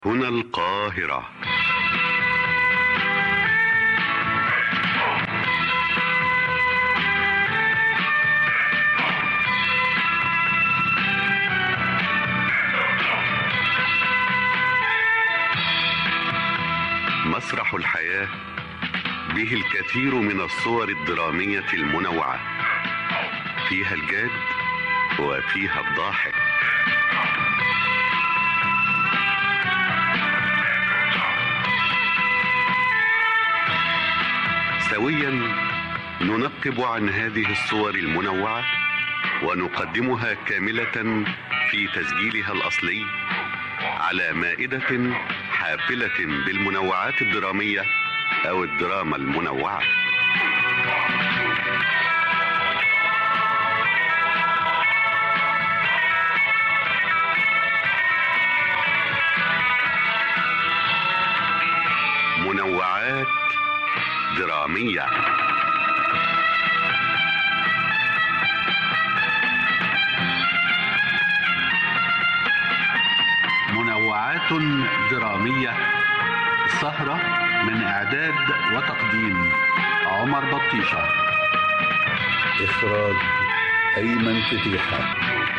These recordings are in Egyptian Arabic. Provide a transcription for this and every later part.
هنا القاهرة مسرح الحياة به الكثير من الصور الدرامية المنوعة فيها الجاد وفيها الضاحك سويا ننقب عن هذه الصور المنوعة ونقدمها كاملة في تسجيلها الأصلي على مائدة حافلة بالمنوعات الدرامية أو الدراما المنوعة منوعات درامية منوعات درامية سهرة من إعداد وتقديم عمر بطيشة إخراج أيمن فتيحة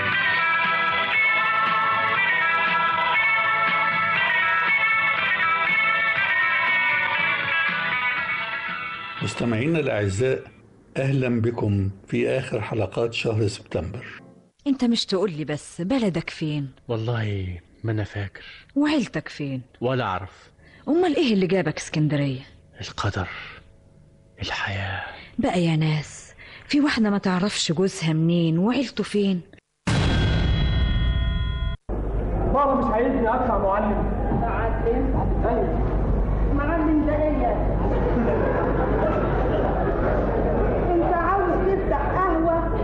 مستمعينا الأعزاء أهلا بكم في آخر حلقات شهر سبتمبر انت مش تقول لي بس بلدك فين والله ما انا فاكر وعيلتك فين ولا اعرف امال ايه اللي جابك اسكندريه القدر الحياه بقى يا ناس في واحده ما تعرفش جوزها منين وعيلته فين بابا مش عايزني ادفع معلم معلم ايوه معلم ده ايه انت عاوز تفتح قهوة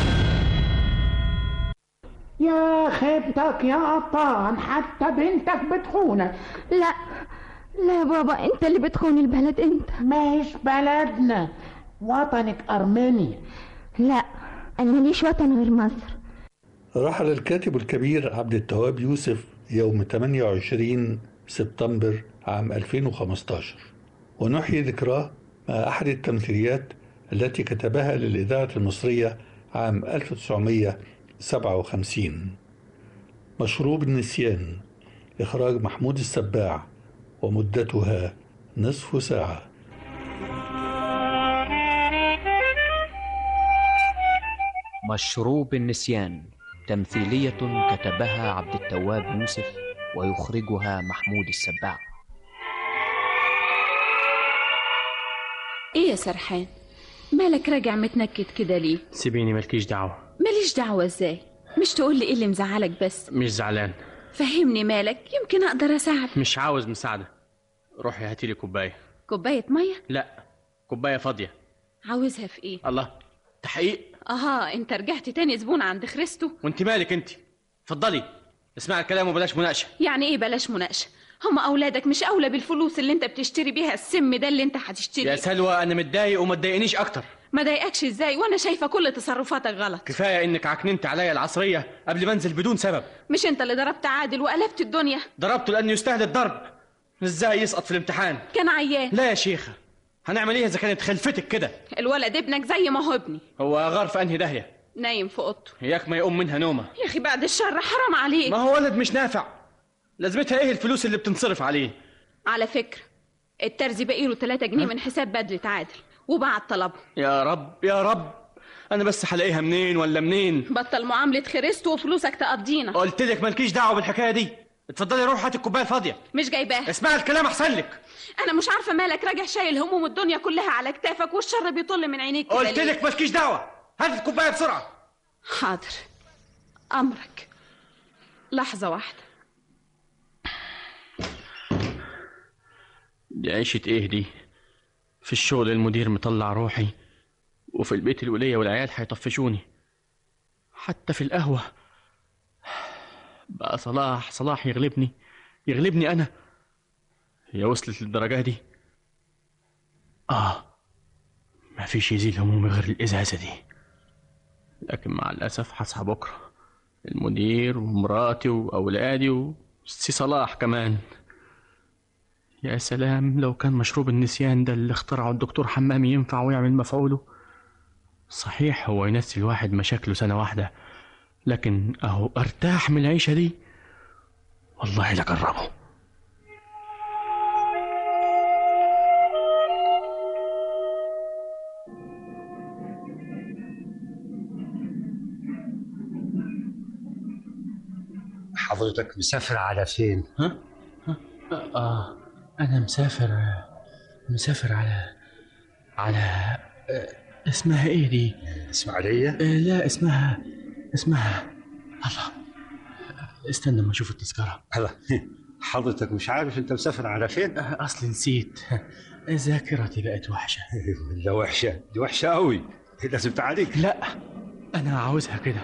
يا خيبتك يا قطان حتى بنتك بتخونك لا لا يا بابا انت اللي بتخون البلد انت مش بلدنا وطنك أرمينيا لا انا ماليش وطن غير مصر رحل الكاتب الكبير عبد التواب يوسف يوم 28 سبتمبر عام 2015 ونحيي ذكراه مع أحد التمثيليات التي كتبها للإذاعة المصرية عام 1957 مشروب النسيان إخراج محمود السباع ومدتها نصف ساعة مشروب النسيان تمثيلية كتبها عبد التواب يوسف ويخرجها محمود السباع ايه يا سرحان مالك راجع متنكد كده ليه سيبيني مالكيش دعوه ماليش دعوة ازاي مش تقول لي ايه اللي مزعلك بس مش زعلان فهمني مالك يمكن اقدر اساعدك مش عاوز مساعده روحي هاتي لي كوبايه كوباية مية لا كوبايه فاضيه عاوزها في ايه الله تحقيق اها انت رجعت تاني زبون عند خريستو وانت مالك انت اتفضلي اسمع الكلام وبلاش مناقشه يعني ايه بلاش مناقشة هم اولادك مش اولى بالفلوس اللي انت بتشتري بيها السم ده اللي انت هتشتري يا سلوى انا متضايق وما تضايقنيش اكتر ما ضايقكش ازاي وانا شايفه كل تصرفاتك غلط كفايه انك عكننت عليا العصريه قبل ما انزل بدون سبب مش انت اللي ضربت عادل وقلبت الدنيا ضربته لانه يستاهل الضرب ازاي يسقط في الامتحان كان عيان لا يا شيخه هنعمل ايه اذا كانت خلفتك كده الولد ابنك زي ما هو ابني هو غار في انهي داهيه نايم في اوضته اياك ما يقوم منها نومه يا اخي بعد الشر حرام عليك ما هو ولد مش نافع لازمتها ايه الفلوس اللي بتنصرف عليه على فكرة الترزي باقي له 3 جنيه من حساب بدلة عادل وبعت طلبه يا رب يا رب انا بس هلاقيها منين ولا منين بطل معاملة خريست وفلوسك تقضينا قلت لك مالكيش دعوه بالحكايه دي اتفضلي روح هات الكوبايه الفاضيه مش جايباها اسمعي الكلام احسن لك انا مش عارفة مالك راجع شايل هموم الدنيا كلها على كتافك والشر بيطل من عينيك كده قلت ليه؟ لك مالكيش دعوه هات الكوبايه بسرعه حاضر امرك لحظة واحدة دي عيشه ايه دي في الشغل المدير مطلع روحي وفي البيت الوليه والعيال هيطفشوني حتى في القهوه بقى صلاح صلاح يغلبني يغلبني انا هي وصلت للدرجه دي اه ما فيش يزيل همومي غير الازازه دي لكن مع الاسف هصحى بكره المدير ومراتي واولادي سي صلاح كمان يا سلام لو كان مشروب النسيان ده اللي اخترعه الدكتور حمامي ينفع ويعمل مفعوله صحيح هو ينسي الواحد مشاكله سنة واحدة لكن أهو أرتاح من العيشة دي والله لجربه حضرتك مسافر على فين؟ ها؟ ها؟ آه أنا مسافر مسافر على على آه، اسمها إيه دي؟ إسماعيلية؟ آه، لا اسمها اسمها الله استنى ما أشوف التذكرة هلا حضرتك مش عارف انت مسافر على فين؟ آه، أصلي نسيت ذاكرتي بقت وحشة لا وحشة دي وحشة قوي لازم تعالج لا أنا عاوزها كده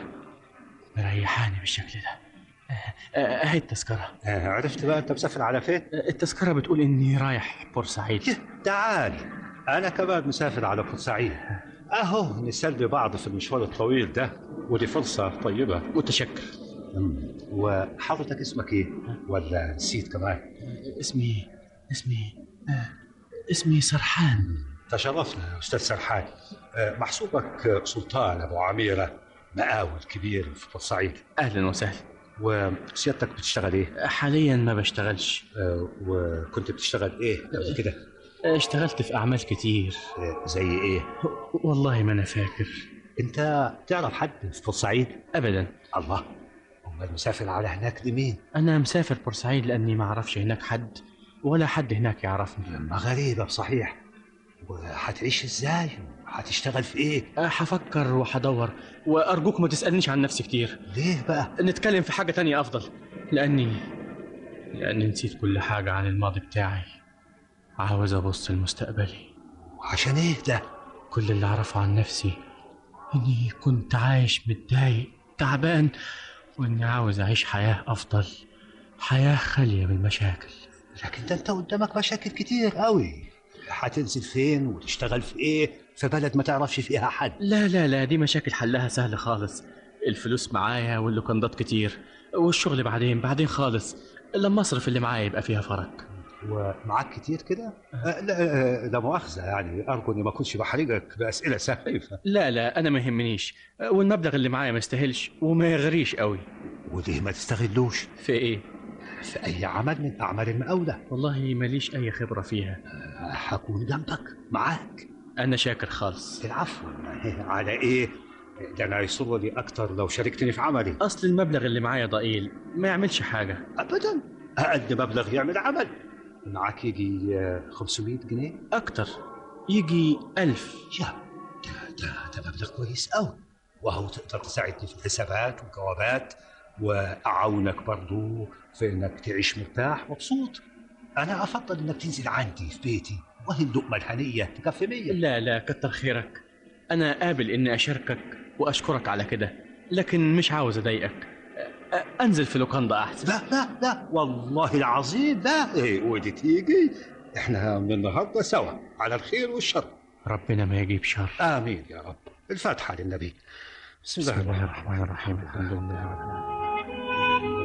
مريحاني بالشكل ده آه، آه، هاي التذكرة آه، عرفت بقى انت مسافر على فين؟ آه، التذكرة بتقول إني رايح بورسعيد تعال انا كمان مسافر على بورسعيد اهو نسلي بعض في المشوار الطويل ده ودي فرصة طيبة متشكر مم. وحضرتك اسمك ايه؟ ولا نسيت كمان؟ اسمي اسمي آه، اسمي سرحان تشرفنا يا استاذ سرحان آه، محسوبك سلطان ابو عميره مقاول كبير في بورسعيد أهلا وسهلا وسيادتك بتشتغل ايه؟ حاليا ما بشتغلش آه، وكنت بتشتغل ايه قبل كده؟ اشتغلت في أعمال كتير آه، زي ايه؟ والله ما أنا فاكر انت تعرف حد في بورسعيد؟ أبدا الله امال مسافر على هناك لمين؟ أنا مسافر بورسعيد لأني ما أعرفش هناك حد ولا حد هناك يعرفني ما غريبه بصحيح وهتعيش ازاي؟ هتشتغل في ايه؟ أه، هفكر وهدور وأرجوك ما تسألنيش عن نفسي كتير ليه بقى؟ نتكلم في حاجة تانية أفضل لأني لأني نسيت كل حاجة عن الماضي بتاعي عاوز أبص لمستقبلي عشان ايه ده؟ كل اللي أعرفه عن نفسي إني كنت عايش متضايق تعبان وإني عاوز أعيش حياة أفضل حياة خالية من المشاكل لكن ده انت قدامك مشاكل كتير قوي هتنزل فين وتشتغل في ايه في بلد ما تعرفش فيها حد لا لا لا دي مشاكل حلها سهل خالص الفلوس معايا واللوكندات كتير والشغل بعدين بعدين خالص لما أصرف اللي معايا يبقى فيها فرق ومعاك كتير كده؟ آه، لا آه، لا مؤاخذة يعني أرجو إني ما أكونش بحرجك بأسئلة سخيفة لا لا أنا ما يهمنيش والمبلغ اللي معايا ما يستاهلش وما يغريش قوي وليه ما تستغلوش في إيه؟ في أي عمل من أعمال المقاولة والله ماليش أي خبرة فيها آه، هكون جنبك معاك أنا شاكر خالص العفو على إيه؟ ده أنا يسرني أكتر لو شاركتني في عملي أصل المبلغ اللي معايا ضئيل ما يعملش حاجة أبدا أقل مبلغ يعمل عمل معاك يجي آه، 500 جنيه أكتر يجي ألف يا ده ده ده مبلغ كويس قوي وهو تقدر تساعدني في الحسابات والجوابات واعاونك برضو في انك تعيش مرتاح مبسوط انا افضل انك تنزل عندي في بيتي وهي اللقمه الهنيه تكفي مية لا لا كتر خيرك أنا قابل إني أشاركك وأشكرك على كده لكن مش عاوز أضايقك أ- أ- أنزل في لوكاندا أحسن لا لا لا والله العظيم لا إيه ودي تيجي احنا من النهارده سوا على الخير والشر ربنا ما يجيب شر امين يا رب الفاتحه للنبي بسم الله الرحمن الرحمن الرحيم الحمد لله رب العالمين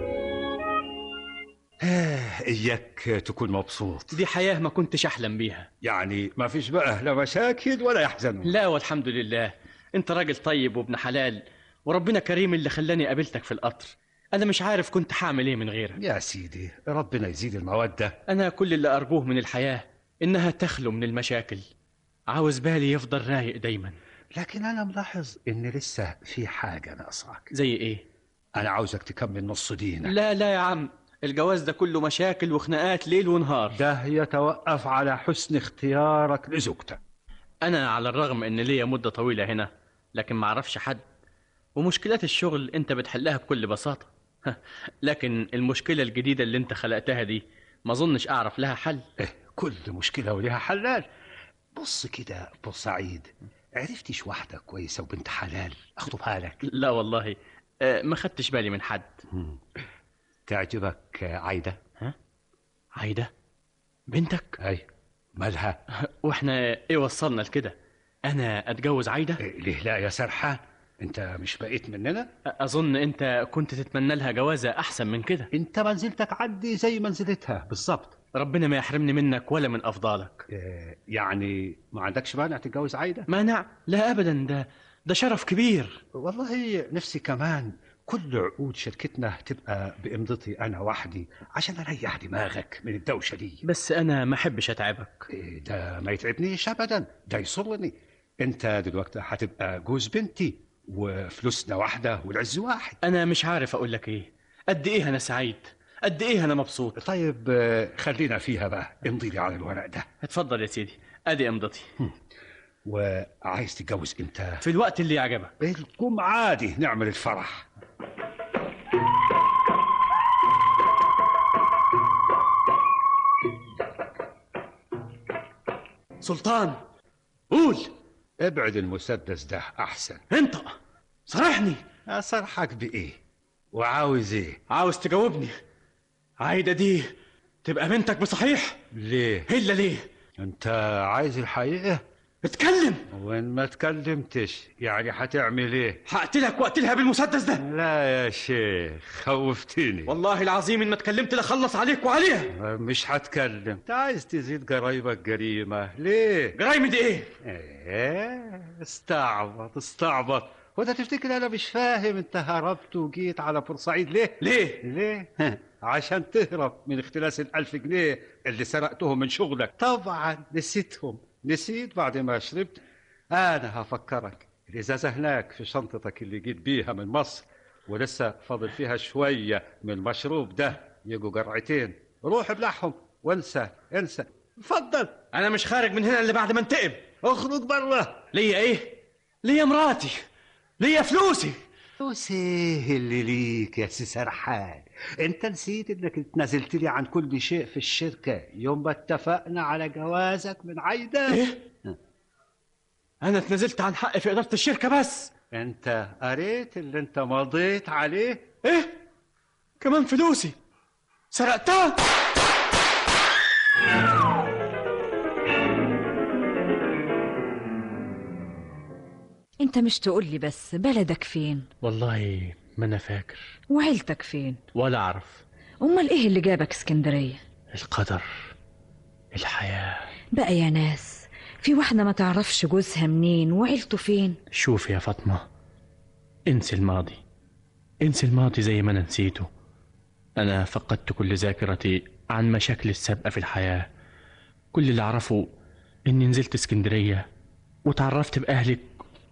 آه، إياك تكون مبسوط دي حياة ما كنتش أحلم بيها يعني ما فيش بقى لا مشاكل ولا يحزنون لا والحمد لله أنت راجل طيب وابن حلال وربنا كريم اللي خلاني قابلتك في القطر أنا مش عارف كنت هعمل إيه من غيرك يا سيدي ربنا يزيد المودة أنا كل اللي أرجوه من الحياة إنها تخلو من المشاكل عاوز بالي يفضل رايق دايما لكن أنا ملاحظ إن لسه في حاجة ناقصاك زي إيه؟ أنا عاوزك تكمل نص دينك لا لا يا عم الجواز ده كله مشاكل وخناقات ليل ونهار ده يتوقف على حسن اختيارك لزوجتك أنا على الرغم إن ليا مدة طويلة هنا لكن ما أعرفش حد ومشكلات الشغل أنت بتحلها بكل بساطة لكن المشكلة الجديدة اللي أنت خلقتها دي ما أظنش أعرف لها حل إيه كل مشكلة ولها حلال بص كده بورسعيد عرفتش واحدة كويسة وبنت حلال أخطبها لك لا والله آه، ما خدتش بالي من حد تعجبك عايدة عايدة بنتك أي مالها واحنا ايه وصلنا لكده انا اتجوز عايدة إيه ليه لا يا سرحان انت مش بقيت مننا اظن انت كنت تتمنى لها جوازه احسن من كده انت منزلتك عندي زي منزلتها بالظبط ربنا ما يحرمني منك ولا من افضالك آه، يعني ما عندكش مانع تتجوز عايده مانع لا ابدا ده ده شرف كبير والله نفسي كمان كل عقود شركتنا تبقى بإمضتي أنا وحدي عشان أريح دماغك من الدوشة دي بس انا ما احبش اتعبك إيه ده ما يتعبنيش أبدا ده يسرني أنت دلوقتي هتبقى جوز بنتي وفلوسنا واحدة والعز واحد انا مش عارف اقول لك ايه قد ايه انا سعيد قد ايه انا مبسوط طيب آه، خلينا فيها بقى امضي لي على الورق ده اتفضل يا سيدي ادي امضتي وعايز تتجوز امتى في الوقت اللي يعجبك الجمعة دي نعمل الفرح سلطان قول ابعد المسدس ده أحسن انطق صرحني أصرحك بإيه وعاوز إيه عاوز تجاوبني عايده دي تبقى بنتك بصحيح ليه الا ليه أنت عايز الحقيقة اتكلم وين ما تكلمتش يعني هتعمل ايه هقتلك واقتلها بالمسدس ده لا يا شيخ خوفتني والله العظيم ان ما اتكلمت لخلص عليك وعليها مش هتكلم انت عايز تزيد جرايبك جريمة ليه جرايمي دي ايه ايه استعبط استعبط وانت تفتكر انا مش فاهم انت هربت وجيت على بورسعيد ليه ليه ليه عشان تهرب من اختلاس الألف جنيه اللي سرقتهم من شغلك طبعا نسيتهم نسيت بعد ما شربت أنا هفكرك الإزازة هناك في شنطتك اللي جيت بيها من مصر ولسه فاضل فيها شوية من المشروب ده يجوا جرعتين روح ابلعهم وانسى انسى اتفضل انا مش خارج من هنا الا بعد ما انتقم اخرج بره ليا ايه ليا مراتي ليا فلوسي فلوس ايه اللي ليك يا سي سرحان انت نسيت انك اتنازلت لي عن كل شيء في الشركة يوم ما اتفقنا على جوازك من عايدة ايه انا اتنازلت عن حقي في اداره الشركه بس انت قريت اللي انت مضيت عليه ايه كمان فلوسي سرقتها انت مش تقول لي بس بلدك فين والله ما انا فاكر وعيلتك فين ولا اعرف امال ايه اللي جابك اسكندريه القدر الحياه بقى يا ناس في واحده ما تعرفش جوزها منين وعيلته فين شوف يا فاطمه انسي الماضي انسي الماضي زي ما انا نسيته انا فقدت كل ذاكرتي عن مشاكل السابقه في الحياه كل اللي اعرفه اني نزلت اسكندريه وتعرفت باهلك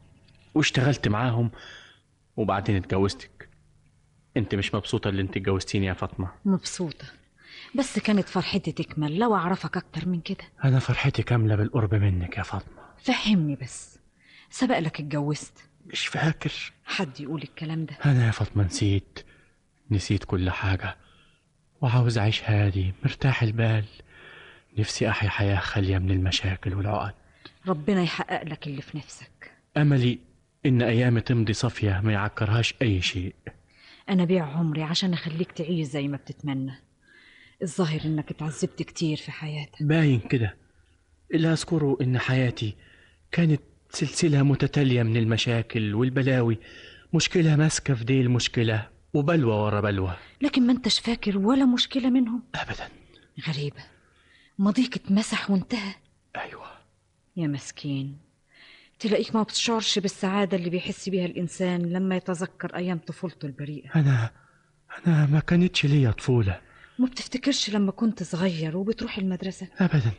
واشتغلت معاهم وبعدين اتجوزتك انت مش مبسوطه اللي انت اتجوزتيني يا فاطمه مبسوطه بس كانت فرحتي تكمل لو اعرفك اكتر من كده انا فرحتي كامله بالقرب منك يا فاطمه فهمني بس سبق لك اتجوزت مش فاكر حد يقول الكلام ده انا يا فاطمه نسيت نسيت كل حاجه وعاوز اعيش هادي مرتاح البال نفسي احيا حياه خاليه من المشاكل والعقد ربنا يحقق لك اللي في نفسك املي ان ايامي تمضي صافيه ما يعكرهاش اي شيء انا بيع عمري عشان اخليك تعيش زي ما بتتمنى الظاهر انك اتعذبت كتير في حياتك باين كده اللي اذكره ان حياتي كانت سلسله متتاليه من المشاكل والبلاوي مشكله ماسكه في ديل مشكله وبلوى ورا بلوى لكن ما انتش فاكر ولا مشكله منهم ابدا غريبه ماضيك اتمسح وانتهى ايوه يا مسكين تلاقيك ما بتشعرش بالسعادة اللي بيحس بيها الإنسان لما يتذكر أيام طفولته البريئة انا انا ما كانتش ليا طفوله ما بتفتكرش لما كنت صغير وبتروح المدرسة ابدا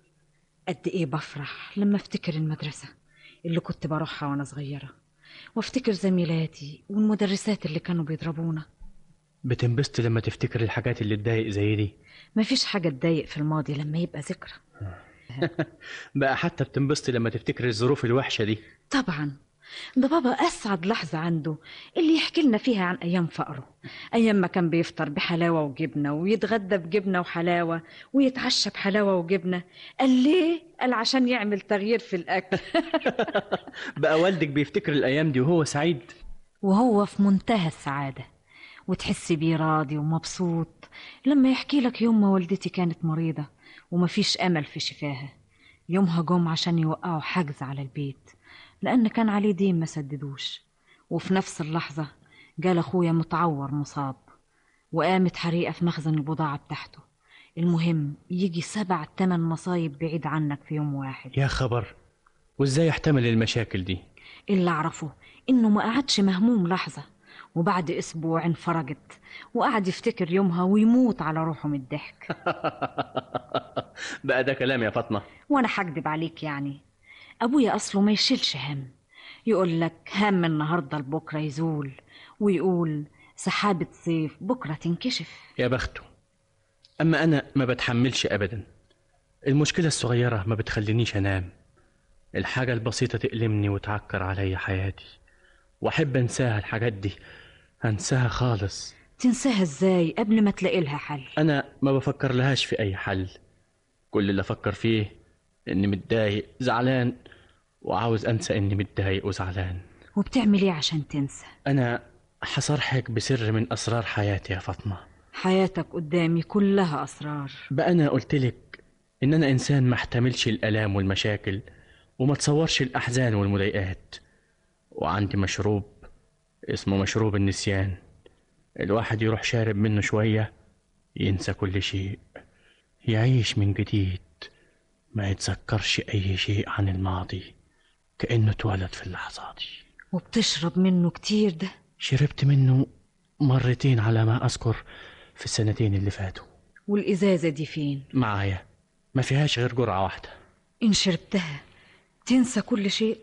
قد إيه بفرح لما أفتكر المدرسة اللي كنت بروحها وأنا صغيرة وافتكر زميلاتي والمدرسات اللي كانوا بيضربونا بتنبسط لما تفتكر الحاجات اللي تضايق زي دي مفيش حاجة تضايق في الماضي لما يبقى ذكرى بقى حتى بتنبسط لما تفتكر الظروف الوحشه دي طبعا ده بابا أسعد لحظة عنده اللي يحكي لنا فيها عن أيام فقره أيام ما كان بيفطر بحلاوة وجبنة ويتغدى بجبنة وحلاوة ويتعشى بحلاوة وجبنة قال ليه؟ قال عشان يعمل تغيير في الأكل بقى والدك بيفتكر الايام دي وهو سعيد وهو في منتهى السعادة وتحس بيه راضي ومبسوط لما يحكي لك يوم ما والدتي كانت مريضة ومفيش أمل في شفاها يومها جم عشان يوقعوا حجز على البيت لأن كان عليه دين ما سددوش وفي نفس اللحظة جال أخويا متعور مصاب وقامت حريقة في مخزن البضاعة بتاعته المهم يجي سبع تمن مصايب بعيد عنك في يوم واحد يا خبر وازاي احتمل المشاكل دي اللي أعرفه إنه ما قعدش مهموم لحظة وبعد أسبوع انفرجت وقعد يفتكر يومها ويموت على روحه من الضحك بقى ده كلام يا فاطمة وأنا هكدب عليك يعني أبويا أصله ما يشيلش هم يقول لك هم النهاردة لبكرة يزول ويقول سحابة صيف بكرة تنكشف يا بخته أما أنا ما بتحملش أبدا المشكلة الصغيرة ما بتخلينيش أنام الحاجة البسيطة تألمني وتعكر عليا حياتي وأحب أنساها الحاجات دي أنساها خالص تنساها ازاي قبل ما تلاقي لها حل أنا ما بفكر لهاش في أي حل كل اللي أفكر فيه إني متضايق زعلان وعاوز أنسى إني متضايق وزعلان وبتعمل ايه عشان تنسى أنا حصرحك بسر من أسرار حياتي يا فاطمة حياتك قدامي كلها أسرار بقى أنا قلتلك إن أنا إنسان ما احتملش الآلام والمشاكل وما تصورش الأحزان والمضايقات وعندي مشروب اسمه مشروب النسيان الواحد يروح شارب منه شوية ينسى كل شيء يعيش من جديد ما يتذكرش أي شيء عن الماضي كأنه اتولد في اللحظة دي وبتشرب منه كتير ده شربت منه مرتين على ما أذكر في السنتين اللي فاتوا والإزازة دي فين معايا ما فيهاش غير جرعة واحدة إن شربتها تنسى كل شيء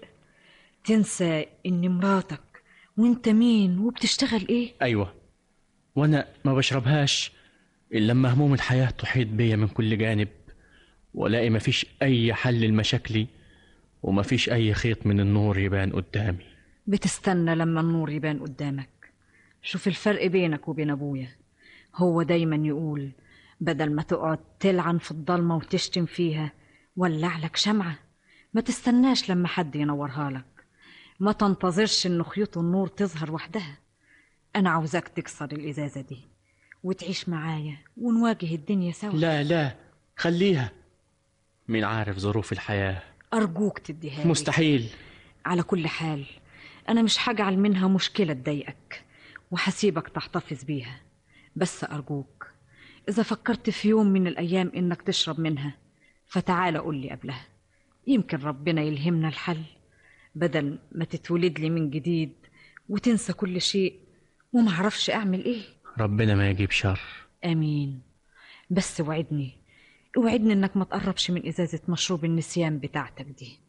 تنسى إن مراتك وإنت مين وبتشتغل إيه أيوة وأنا ما بشربهاش إلا لما هموم الحياة تحيط بيا من كل جانب ولاقي مفيش أي حل لمشاكلي ومفيش أي خيط من النور يبان قدامي بتستنى لما النور يبان قدامك شوف الفرق بينك وبين أبويا هو دايما يقول بدل ما تقعد تلعن في الضلمة وتشتم فيها ولع لك شمعة ما تستناش لما حد ينورها لك ما تنتظرش ان خيوط النور تظهر وحدها انا عاوزاك تكسر الازازة دي وتعيش معايا ونواجه الدنيا سوا لا لا خليها مين عارف ظروف الحياة ارجوك تديها لي. مستحيل على كل حال انا مش هجعل منها مشكلة تضايقك وهسيبك تحتفظ بيها بس ارجوك اذا فكرت في يوم من الايام انك تشرب منها فتعال قول لي قبلها يمكن ربنا يلهمنا الحل بدل ما تتولد لي من جديد وتنسى كل شيء وما اعرفش اعمل ايه ربنا ما يجيب شر امين بس وعدني اوعدني انك ما تقربش من ازازة مشروب النسيان بتاعتك دي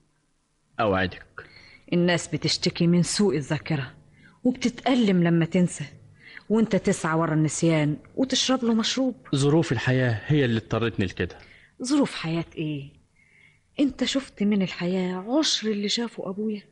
أوعدك الناس بتشتكي من سوء الذاكرة وبتتألم لما تنسى وانت تسعى ورا النسيان وتشرب له مشروب ظروف الحياة هي اللي اضطرتني لكده ظروف حياة ايه انت شفت من الحياة عشر اللي شافه ابويا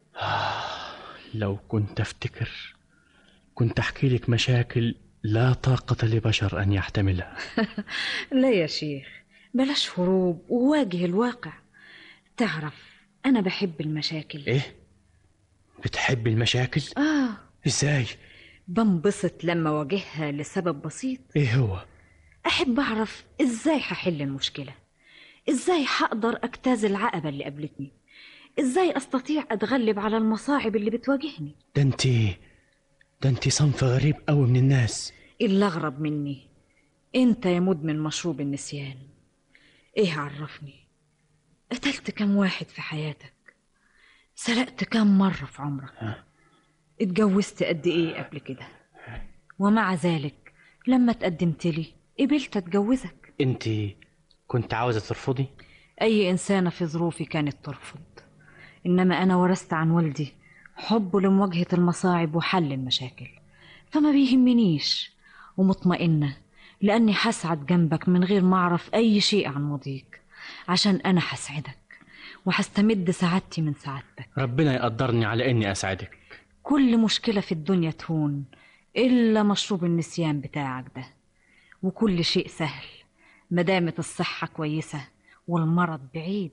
لو كنت أفتكر كنت أحكي لك مشاكل لا طاقة لبشر أن يحتملها لا يا شيخ بلاش هروب وواجه الواقع تعرف انا بحب المشاكل إيه؟ بتحب المشاكل؟ اه إزاي؟ بنبسط لما واجهها لسبب بسيط إيه هو؟ احب اعرف ازاي هحل المشكلة ازاي هقدر اجتاز العقبة اللي قابلتني ازاي استطيع اتغلب على المصاعب اللي بتواجهني ده انت ده انت صنف غريب قوي من الناس اللي اغرب مني انت يا مدمن مشروب النسيان ايه عرفني قتلت كم واحد في حياتك سرقت كم مرة في عمرك اتجوزت قد ايه قبل كده ومع ذلك لما تقدمت لي قبلت اتجوزك انت كنت عاوزة ترفضي؟ اي انسانة في ظروفي كانت ترفض انما انا ورثت عن والدي حبه لمواجهة المصاعب وحل المشاكل فما بيهمنيش ومطمئنة لأني حسعد جنبك من غير ما أعرف أي شيء عن ماضيك عشان أنا حسعدك وحستمد سعادتي من سعادتك ربنا يقدرني على إني أسعدك كل مشكلة في الدنيا تهون إلا مشروب النسيان بتاعك ده وكل شيء سهل مدامت الصحة كويسة والمرض بعيد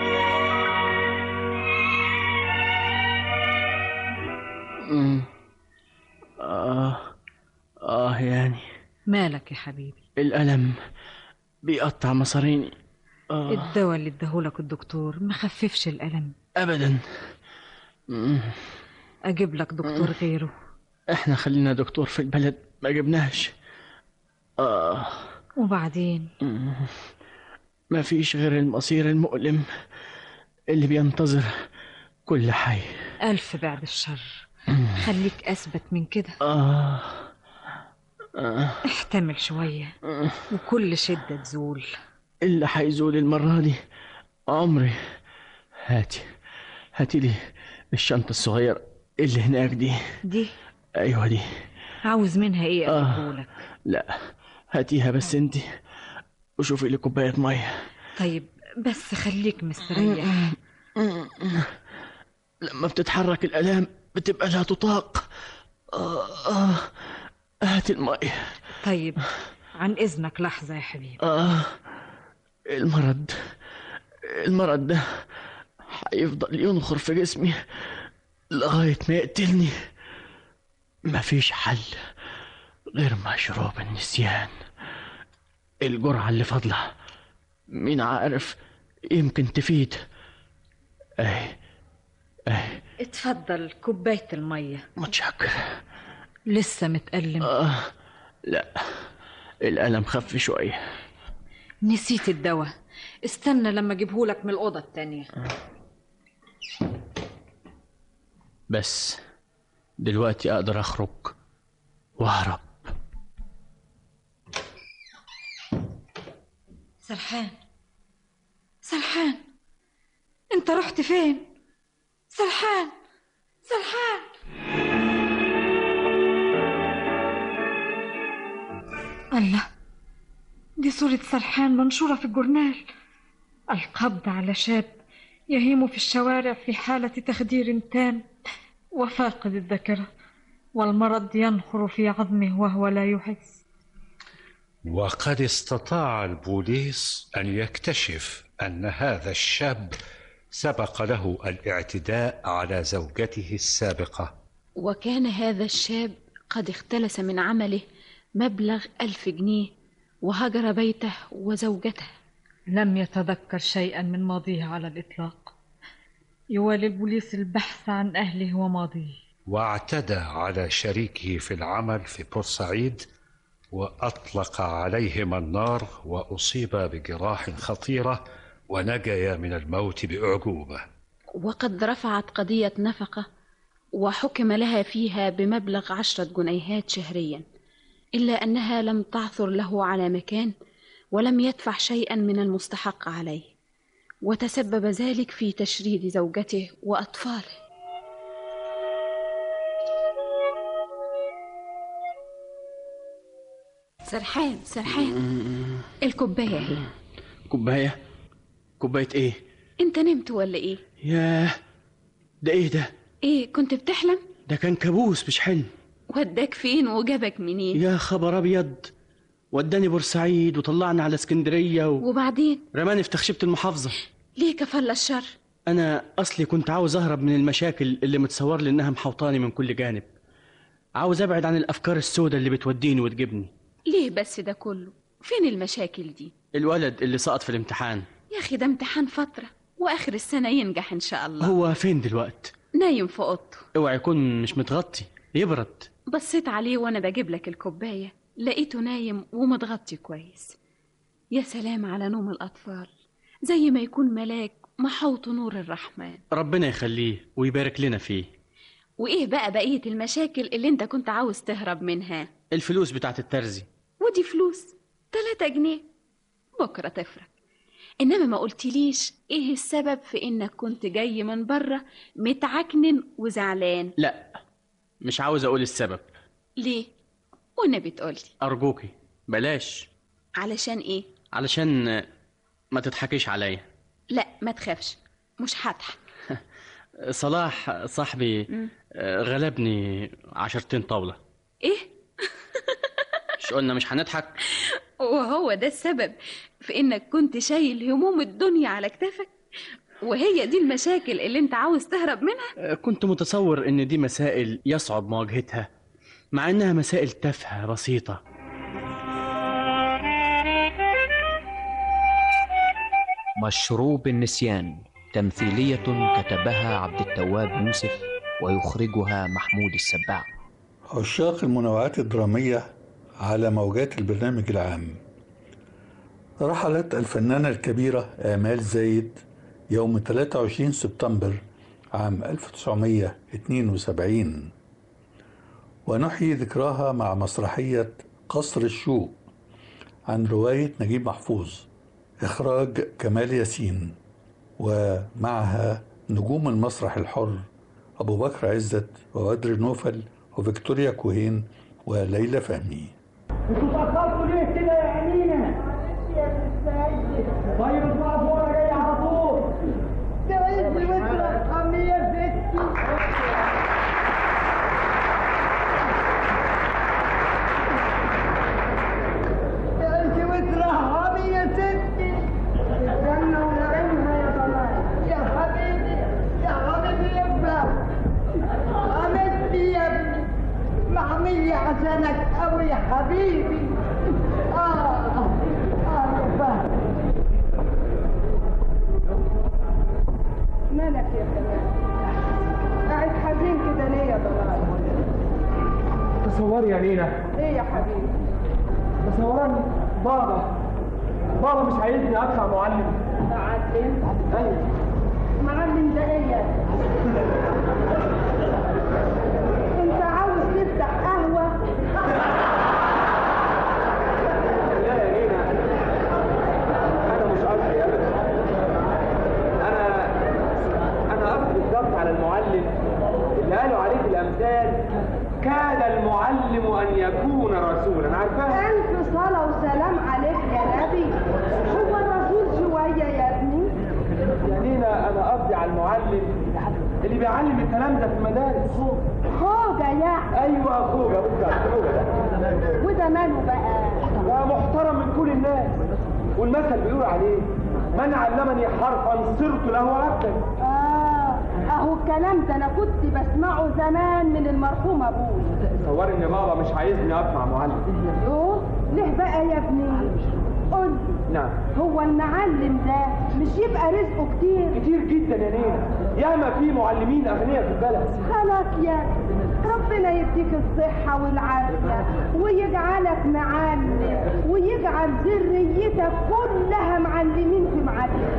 مم. آه آه يعني مالك يا حبيبي الألم بيقطع مصاريني آه. الدواء اللي اداهولك الدكتور مخففش الألم أبدا مم. اجيب لك دكتور غيره احنا خلينا دكتور في البلد ما جبناش اه وبعدين ما فيش غير المصير المؤلم اللي بينتظر كل حي الف بعد الشر خليك اثبت من كده آه. آه. احتمل شويه وكل شده تزول اللي هيزول المرة دي عمري هاتي هاتي لي الشنطة الصغيرة اللي هناك دي دي أيوة دي عاوز منها ايه آه. اقولك لا هاتيها بس انت وشوفي لي كوباية مية طيب بس خليك مستريح لما بتتحرك الآلام بتبقى لا تطاق آه آه هاتي المية طيب عن اذنك لحظه يا حبيبي آه المرض المرض ده هيفضل ينخر في جسمي لغاية ما يقتلني مفيش حل غير مشروب النسيان الجرعة اللي فاضلة مين عارف يمكن تفيد اهي اهي اتفضل كوبايه الميه متشكر لسه متألم آه لا الألم خف شوية نسيت الدواء استنى لما اجيبهولك من الاوضه التانية بس دلوقتي أقدر أخرج وأهرب سرحان سرحان انت رحت فين سرحان سرحان الله دي صورة سرحان منشورة في الجورنال القبض على شاب يهيم في الشوارع في حالة تخدير تام وفاقد الذاكرة والمرض ينخر في عظمه وهو لا يحس وقد استطاع البوليس أن يكتشف أن هذا الشاب سبق له الاعتداء على زوجته السابقة وكان هذا الشاب قد اختلس من عمله مبلغ ألف جنيه وهجر بيته وزوجته لم يتذكر شيئا من ماضيه على الإطلاق يوالي البوليس البحث عن أهله وماضيه واعتدى على شريكه في العمل في بورسعيد وأطلق عليهما النار وأصيب بجراح خطيرة ونجيا من الموت بأعجوبة وقد رفعت قضية نفقة وحكم لها فيها بمبلغ عشرة جنيهات شهريا إلا أنها لم تعثر له على مكان ولم يدفع شيئا من المستحق عليه وتسبب ذلك في تشريد زوجته وأطفاله سرحان سرحان الكوباية اهي كوباية كوباية ايه انت نمت ولا ايه ياه ده ايه ده ايه كنت بتحلم ده كان كابوس مش حلم وداك فين وجابك منين يا خبر ابيض وداني بورسعيد وطلعني على اسكندرية و... وبعدين رماني في تخشبة المحافظة ليه كفل الشر انا اصلي كنت عاوز اهرب من المشاكل اللي متصور لي انها محوطاني من كل جانب عاوز ابعد عن الافكار السوداء اللي بتوديني وتجيبني ليه بس ده كله فين المشاكل دي الولد اللي سقط في الامتحان يا اخي ده امتحان فترة واخر السنة ينجح ان شاء الله هو فين دلوقت نايم في اوضته اوعى يكون مش متغطي يبرد بصيت عليه وانا بجيب لك الكوباية لقيته نايم ومتغطي كويس يا سلام على نوم الاطفال زي ما يكون ملاك محوط نور الرحمن ربنا يخليه ويبارك لنا فيه وايه بقى بقية المشاكل اللي انت كنت عاوز تهرب منها الفلوس بتاعت الترزي ودي فلوس تلاتة جنيه بكرة تفرق إنما ما قلتليش إيه السبب في إنك كنت جاي من بره متعكنن وزعلان لا مش عاوز اقول السبب ليه؟ والنبي تقولي ارجوكي بلاش علشان إيه؟ علشان ما تضحكيش عليا لا ما تخافش مش هضحك صلاح صاحبي مم. آه، غلبني عشرتين طاولة إيه؟ مش قلنا مش هنضحك وهو ده السبب في إنك كنت شايل هموم الدنيا على كتافك وهي دي المشاكل اللي انت عاوز تهرب منها آه، كنت متصور ان دي مسائل يصعب مواجهتها مع انها مسائل تافهة بسيطة مشروب النسيان تمثيلية كتبها عبد التواب يوسف ويخرجها محمود السباع عشاق المنوعات الدرامية على موجات البرنامج العام رحلت الفنانة الكبيرة آمال زايد يوم 23 سبتمبر عام 1972 ونحيي ذكراها مع مسرحية قصر الشوق عن رواية نجيب محفوظ إخراج كمال ياسين ومعها نجوم المسرح الحر أبو بكر عزت وبدر نوفل وفيكتوريا كوهين وليلى فهمي انتوا اتأخرتوا ليه كده يا أمينة؟ طيب اطلعوا فوق أنا جاي على طول تعيشي وترحمي يا ستي تعيشي وترحمي يا ستي استنى ونعمها يا طلال يا حبيبي يا حبيبي يا ابني حبيبتي يا ابني محمية عشانك قوي يا حبيبي اه اه يا فهد مالك يا كمال قاعد حزين كده ليه يا ضلال تصوري يا مينا ايه يا حبيبي تصورني بابا بابا مش عايزني أطلع معلم معلم أيوه معلم ده ايه يا انت عاوز تفتح قهوة لا يا مينا أنا مش قصدي أبدا أنا أنا قصدي بالظبط على المعلم اللي قالوا عليه في الأمثال كاد المعلم أن يكون رسولا عارفاها؟ ألف صلاة وسلام عليك يا نبي هو الرسول شوية يا ابني يا نينا أنا قصدي على المعلم اللي بيعلم الكلام ده في المدارس خوجة يعني أيوه أخوجا بالظبط هو ده وده ماله بقى ده محترم من كل الناس والمثل بيقول عليه من علمني حرفا صرت له عبدا آه أهو الكلام ده أنا كنت بسمعه زمان من المرحوم أبوي تصوري ان بابا مش عايزني اطلع معلم يوه ليه بقى يا ابني قول نعم هو المعلم ده مش يبقى رزقه كتير كتير جدا يا نينا ياما في معلمين اغنياء في البلد خلاص يا ربنا يديك الصحة والعافية ويجعلك معلم ويجعل ذريتك كلها معلمين في معلم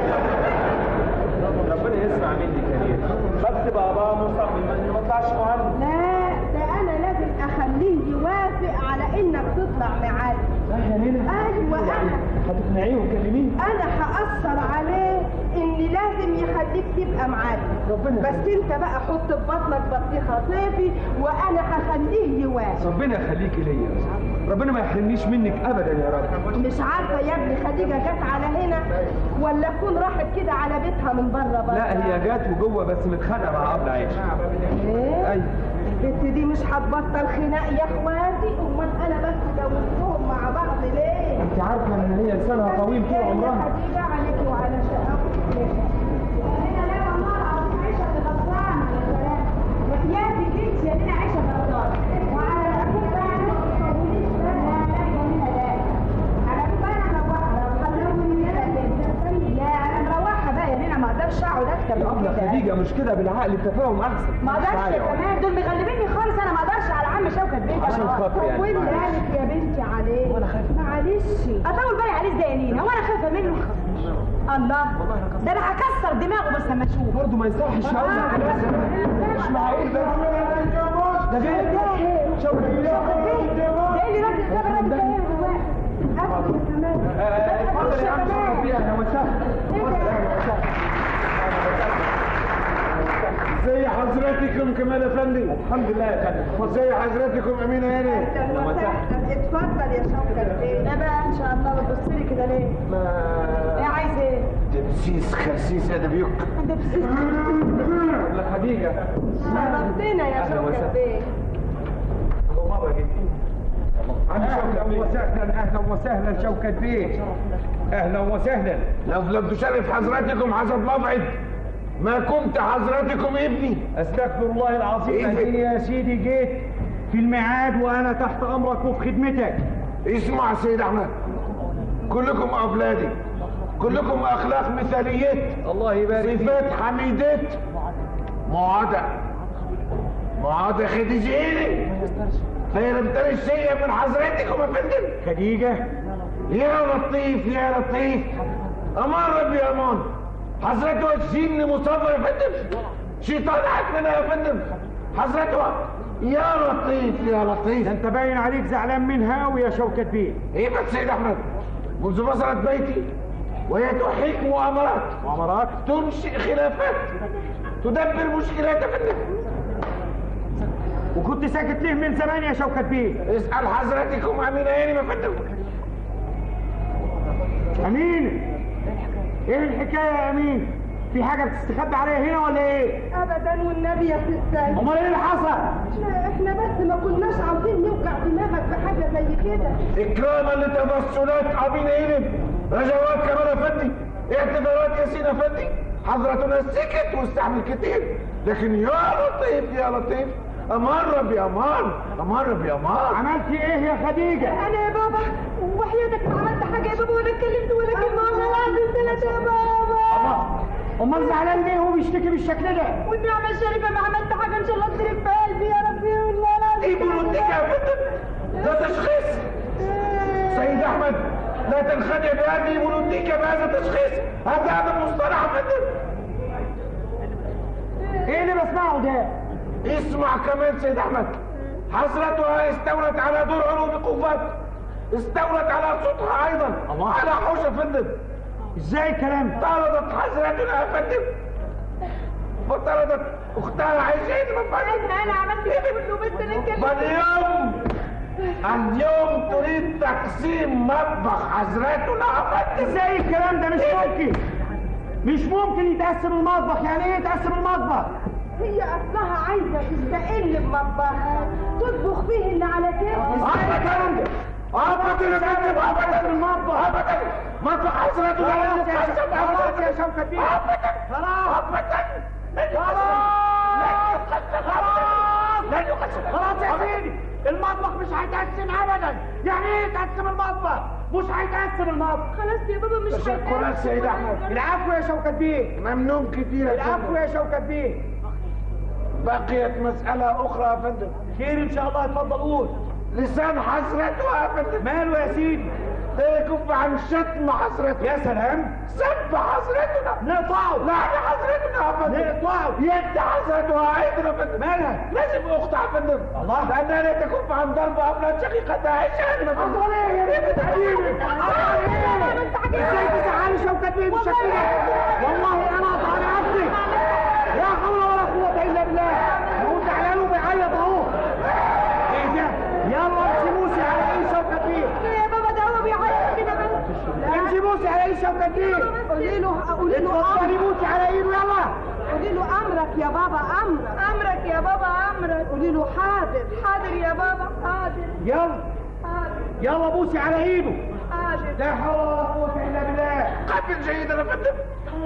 ربنا يسمع مني كتير بس بابا مصمم اني ما اطلعش معلم لا ده أنا لازم أخليه يوافق على إنك تطلع معلم لا يا نينا أيوة أنا هتقنعيه وكلميه أنا هأثر عليه إن لازم يخليك تبقى معلم ربنا بس أنت بقى حط في بطنك بطيخة صيفي وأنا هخليه يوافق ربنا يخليكي ليا ربنا ما يحرمنيش منك ابدا يا رب مش عارفة يا ابني خديجة جت على هنا ولا تكون راحت كده على بيتها من بره بره لا هي جات وجوه بس متخانقه مع ابله عيش ايه؟ ايوه البت دي مش هتبطل خناق يا اخواتي امال انا بس جوزتهم مع بعض ليه؟ انت عارفه ان هي لسانها طويل طول يا عمرها خديجة عليك وعلى شقاوتك انا لا والله العظيم عيشة غلطانة يا سلام يا سيدي انت يا دينا عيشة غلطانة وعلى ابوك بقى ما تطوليش بقى لا لا جميلة لا على ابوك بقى انا مروحة خلوني لا انا مروحة بقى يا دينا ما اقدرش اقعد اكتب يا ابله خديجه مش كده بالعقل التفاهم احسن ما اقدرش تعالي اقعدي. كمان دول مغلبيني خالص انا ما اقدرش على عم شوكت بيه عشان خاطري يعني. طول بالك يا بنتي عليه وانا خايفه معلش اطول بالي عليه ازاي يا نينا وانا خايفه منه الله ده انا هكسر دماغه بس لما اشوفه برضه ما يصحش اقول لك مش معقول ده ده جاي شوقي ده ايه اللي راجل ده بقى ده ايه دلوقتي ادخل كمان اتفضل يا عم شوقي فيها اهلا وسهلا ازي حضراتكم كمال افندي الحمد لله يا فندم ازي حضراتكم امينه هاني اهلا وسهلا اتفضل يا شوكت بيه ده بقى ان شاء الله بتبص لي كده ليه؟ ايه عايز ايه؟ دبسيس خرسيس ادبيوك لا خديجه شرفتنا يا أهلا شوكت وسهلا. بيه هو مره جديد عم شوكت وسهلا اهلا وسهلا شوكت بيه اهلا وسهلا لو لم تشرف حضراتكم حسب موعد ما كنت حضراتكم ابني استغفر الله العظيم إيه؟ اديني يا سيدي جيت في الميعاد وانا تحت امرك وفي خدمتك اسمع سيد احمد كلكم اولادي كلكم اخلاق مثاليات الله يبارك فيك صفات حميدات معادة اقعد يا خديجيني فيرمتني الشيء من حضرتكم يا فندم خديجة يا لطيف يا لطيف امان ربي امان حضرته الجن مصطفى يا فندم شيطان عندنا يا فندم حضرته يا لطيف يا لطيف انت باين عليك زعلان منها ويا شوكة بيه ايه بس سيد احمد منذ بصرت بيتي وهي تحيك مؤامرات مؤامرات تنشئ خلافات تدبر مشكلات يا فندم وكنت ساكت ليه من زمان يا شوكة بيه اسأل حضرتكم أمين هاني يا فندم أمين ايه الحكاية يا أمين في حاجة بتستخبي عليا هنا ولا ايه ابدا والنبي يا سيد امال ايه اللي حصل احنا بس ما كناش عاوزين نوجع دماغك بحاجه زي كده إكراما لتبسلات أمين هاني رجوات كمان يا فندم اعتذارات ياسين يا فندم حضرتنا سكت واستحمل كتير لكن يا لطيف يا لطيف أمان ربي أمان أمان ربي أمان عملتي ايه يا خديجة انا يا بابا وحياتك ما عملت حاجه يا بابا ولا اتكلمت ولا كلمه والله العظيم ثلاثه يا بابا امال زعلان ليه وهو بيشتكي بالشكل ده والنعمه الشريفه ما عملت حاجه ان شاء الله تصرف في قلبي يا ربي والله العظيم ايه بيقولوا يا فندم ده تشخيص سيد احمد لا تنخدع بهذه البوليتيكا بهذا التشخيص هذا هذا مصطلح يا فندم ايه اللي بسمعه ده اسمع كمان سيد احمد حضرتها استولت على درع وقوات استولت على صوتها ايضا الله. على حوش يا فندم ازاي الكلام ده طردت حضرتنا يا فندم وطردت اختها عايشين من بعد انا انا عملت ده كله بس انا اتكلمت واليوم اليوم تريد تقسيم مطبخ حضرتنا يا فندم ازاي الكلام ده مش ممكن مش ممكن يتقسم المطبخ يعني ايه يتقسم المطبخ هي اصلها عايزه تستقل بمطبخها تطبخ فيه اللي على كيفها ابدا ابدا يا فندم ابدا المطبخ ابدا مطبخ حضرتنا لا خلاص يا يقسم شوكة- خلاص ابدا يا شوكة بيه ابدا خلاص ابدا لن يقسم خلاص يا سيدي المطبخ مش هيتقسم ابدا يعني ايه يتقسم المطبخ مش هيتقسم المطبخ خلاص يا بابا مش تشكرات سيد احمد العفو يا شوكة بيه ممنون كثير يا العفو فندم يا شوكة بيه بقيت مسألة أخرى يا فندم خير ان شاء الله اتفضل قول لسان حضرته يا فندم ماله يا سيدي لا يكف عن شتم حضرته يا سلام سب حضرتنا نقطعه لعن حضرتنا يا فندم نقطعه يد حضرتها أيضا يا فندم مالها لازم أخت يا فندم الله. لأنها لا تكف عن ضرب أولاد شقيقتها عشان يا فندم حصل ايه يا بنت حبيبي ازاي تزعلي شوكة بيه بالشكل ده والله انا اقطع رقبتي لا حول ولا قوة الا بالله هو زعلان وبيعيط اهو ايه ده يلا امشي موسي على ايه شوكة بيه يا بابا ده هو بيعيط كده بس امشي موسي على ايه شوكة بيه قولي له قولي له اتفضلي امرك موسي على ايده يلا قولي له امرك يا بابا امرك امرك يا بابا امرك قولي له حاضر حاضر يا بابا حاضر يلا حاضر يلا بوسي على ايده حاضر لا حول ولا قوة الا بالله قبل جيدا يا فندم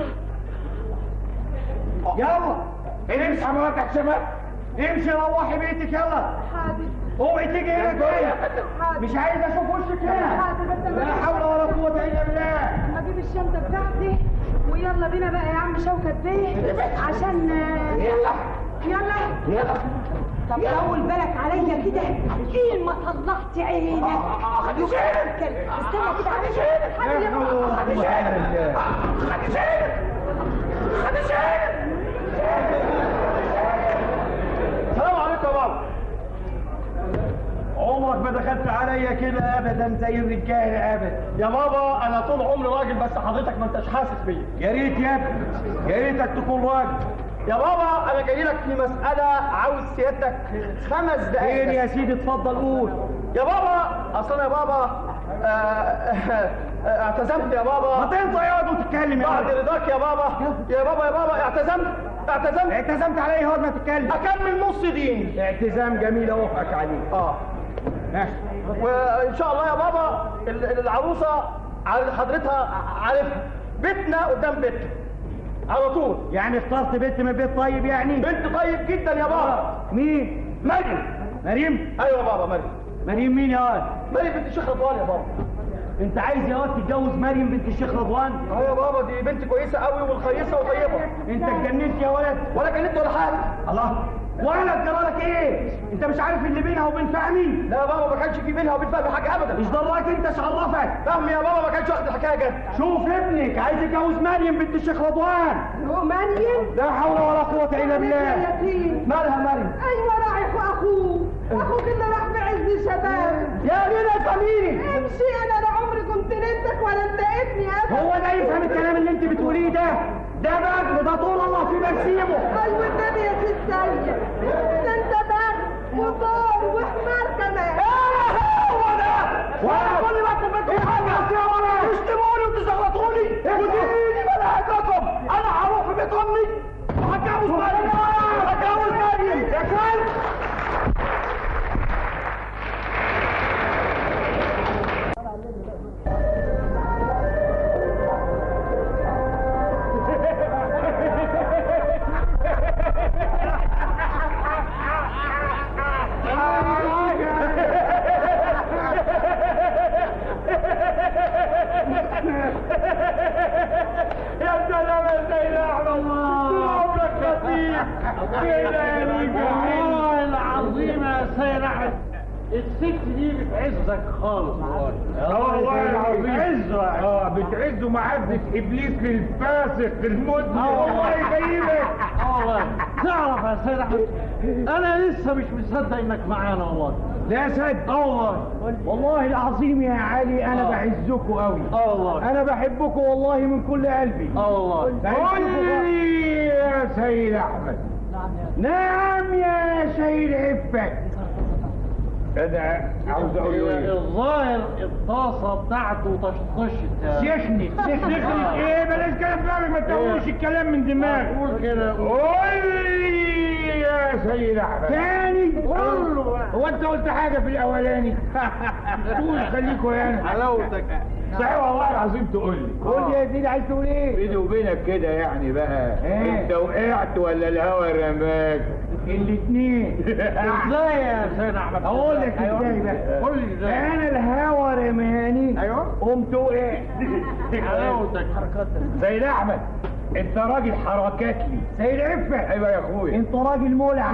يلا امشي حمامات حسابات امشي روحي بيتك يلا حاضر اوعي تيجي هنا تاني مش عايز اشوف وشك هنا حاضر بس لا حول ولا قوة الا بالله اما اجيب الشنطه بتاعتي ويلا بينا بقى يا عم شوكت بيه عشان يلا يلا يلا طب طول بالك عليا كده ايه ما طلعت عينك خدي شيلك استنى كده خدي شيلك حاضر يا بابا خدي شيلك خدي شيلك خدي شيلك السلام عليكم يا بابا عمرك ما دخلت عليا كده ابدا زي الرجاله ابدا يا بابا انا طول عمري راجل بس حضرتك ما انتش حاسس بيا يا ريت يا ابني يا ريتك تكون راجل يا بابا انا جاي لك في مساله عاوز سيادتك خمس دقايق فين بس. يا سيدي اتفضل قول يا بابا اصل انا يا بابا آه، آه، آه، اعتزمت يا ما بابا تنطق يقعد وتتكلم يا بعد ولد رضاك يا بابا يا بابا يا بابا اعتزمت اعتزمت اعتزمت عليه هو ما تتكلم اكمل نص دين اعتزام جميل اوفقك عليه اه ها وان شاء الله يا بابا ال- العروسه عارف حضرتها عارفها بيتنا قدام بيتها على طول يعني اخترت بنت من بيت طيب يعني بنت طيب جدا يا بابا مين مريم مريم ايوه يا بابا مريم مريم مين يا واد مريم بنت الشيخ رضوان يا بابا انت عايز يا واد تتجوز مريم بنت الشيخ رضوان اه يا بابا دي بنت كويسه قوي والخيسه وطيبه انت اتجننت يا ولد ولا كلمت ولا حاجه الله ولا جرالك ايه انت مش عارف اللي بينها وبين فهمي لا يا بابا ما كانش في بينها وبين فهمي حاجه ابدا مش ضراك انت ايش عرفك فهمي يا بابا ما كانش واخد الحكايه جد شوف ابنك عايز يتجوز مريم بنت الشيخ رضوان مريم لا حول ولا قوه الا بالله يتيم مالها مريم ايوه رايح واخوه اخوك اللي راح بعز شباب يا ليلى فميني امشي انا لا عمري كنت ننتك ولا انت ابني ابدا هو ده يفهم الكلام اللي انت بتقوليه ده ده بغل ده طول الله في برسيمه ايوه النبي يا ست سيد ده انت بغل وطار وحمار كمان هو ده وانا كل ما تبقى حاجه يا ولد تشتموني وتزغلطوني وديني ملائكتكم انا هروح في بيت امي وهتجوز مريم هتجوز مريم يا كلب يا سلام يا سيد احمد طول عمرك لطيف كده يا والله العظيم يا سيد احمد الست دي بتعزك خالص والله العظيم اه بتعزوا معزة ابليس للفاسق المذنب آه والله. الله يخيبك اه والله تعرف يا سيد احمد انا لسه مش مصدق انك معانا والله لا صدق اه والله والله العظيم يا علي انا آه. بعزكم قوي اه والله انا بحبكم والله من كل قلبي اه والله قول لي يا سيد احمد نعم يا سيد عفك انا عاوز اقول له ايه الظاهر الطاسه بتاعته طشطشت سخنت سخنت ايه بلاش كلام فارغ ما تقولش الكلام من دماغك قول كده قول لي يا سيد احمد تاني قول له بقى. هو انت قلت حاجه في الاولاني قول خليكوا يعني حلاوتك صحيح والله العظيم تقول لي قول يا سيدي عايز تقول ايه بيني وبينك كده يعني بقى إيه؟ انت وقعت ولا الهوا رماك الاثنين ازاي يا سيد احمد اقول لك ازاي بقى قول لي ازاي انا الهوا رماني ايوه قمت وقعت حلاوتك سيد احمد انت راجل حركات لي سيد عفة ايوه يا اخويا انت راجل مولع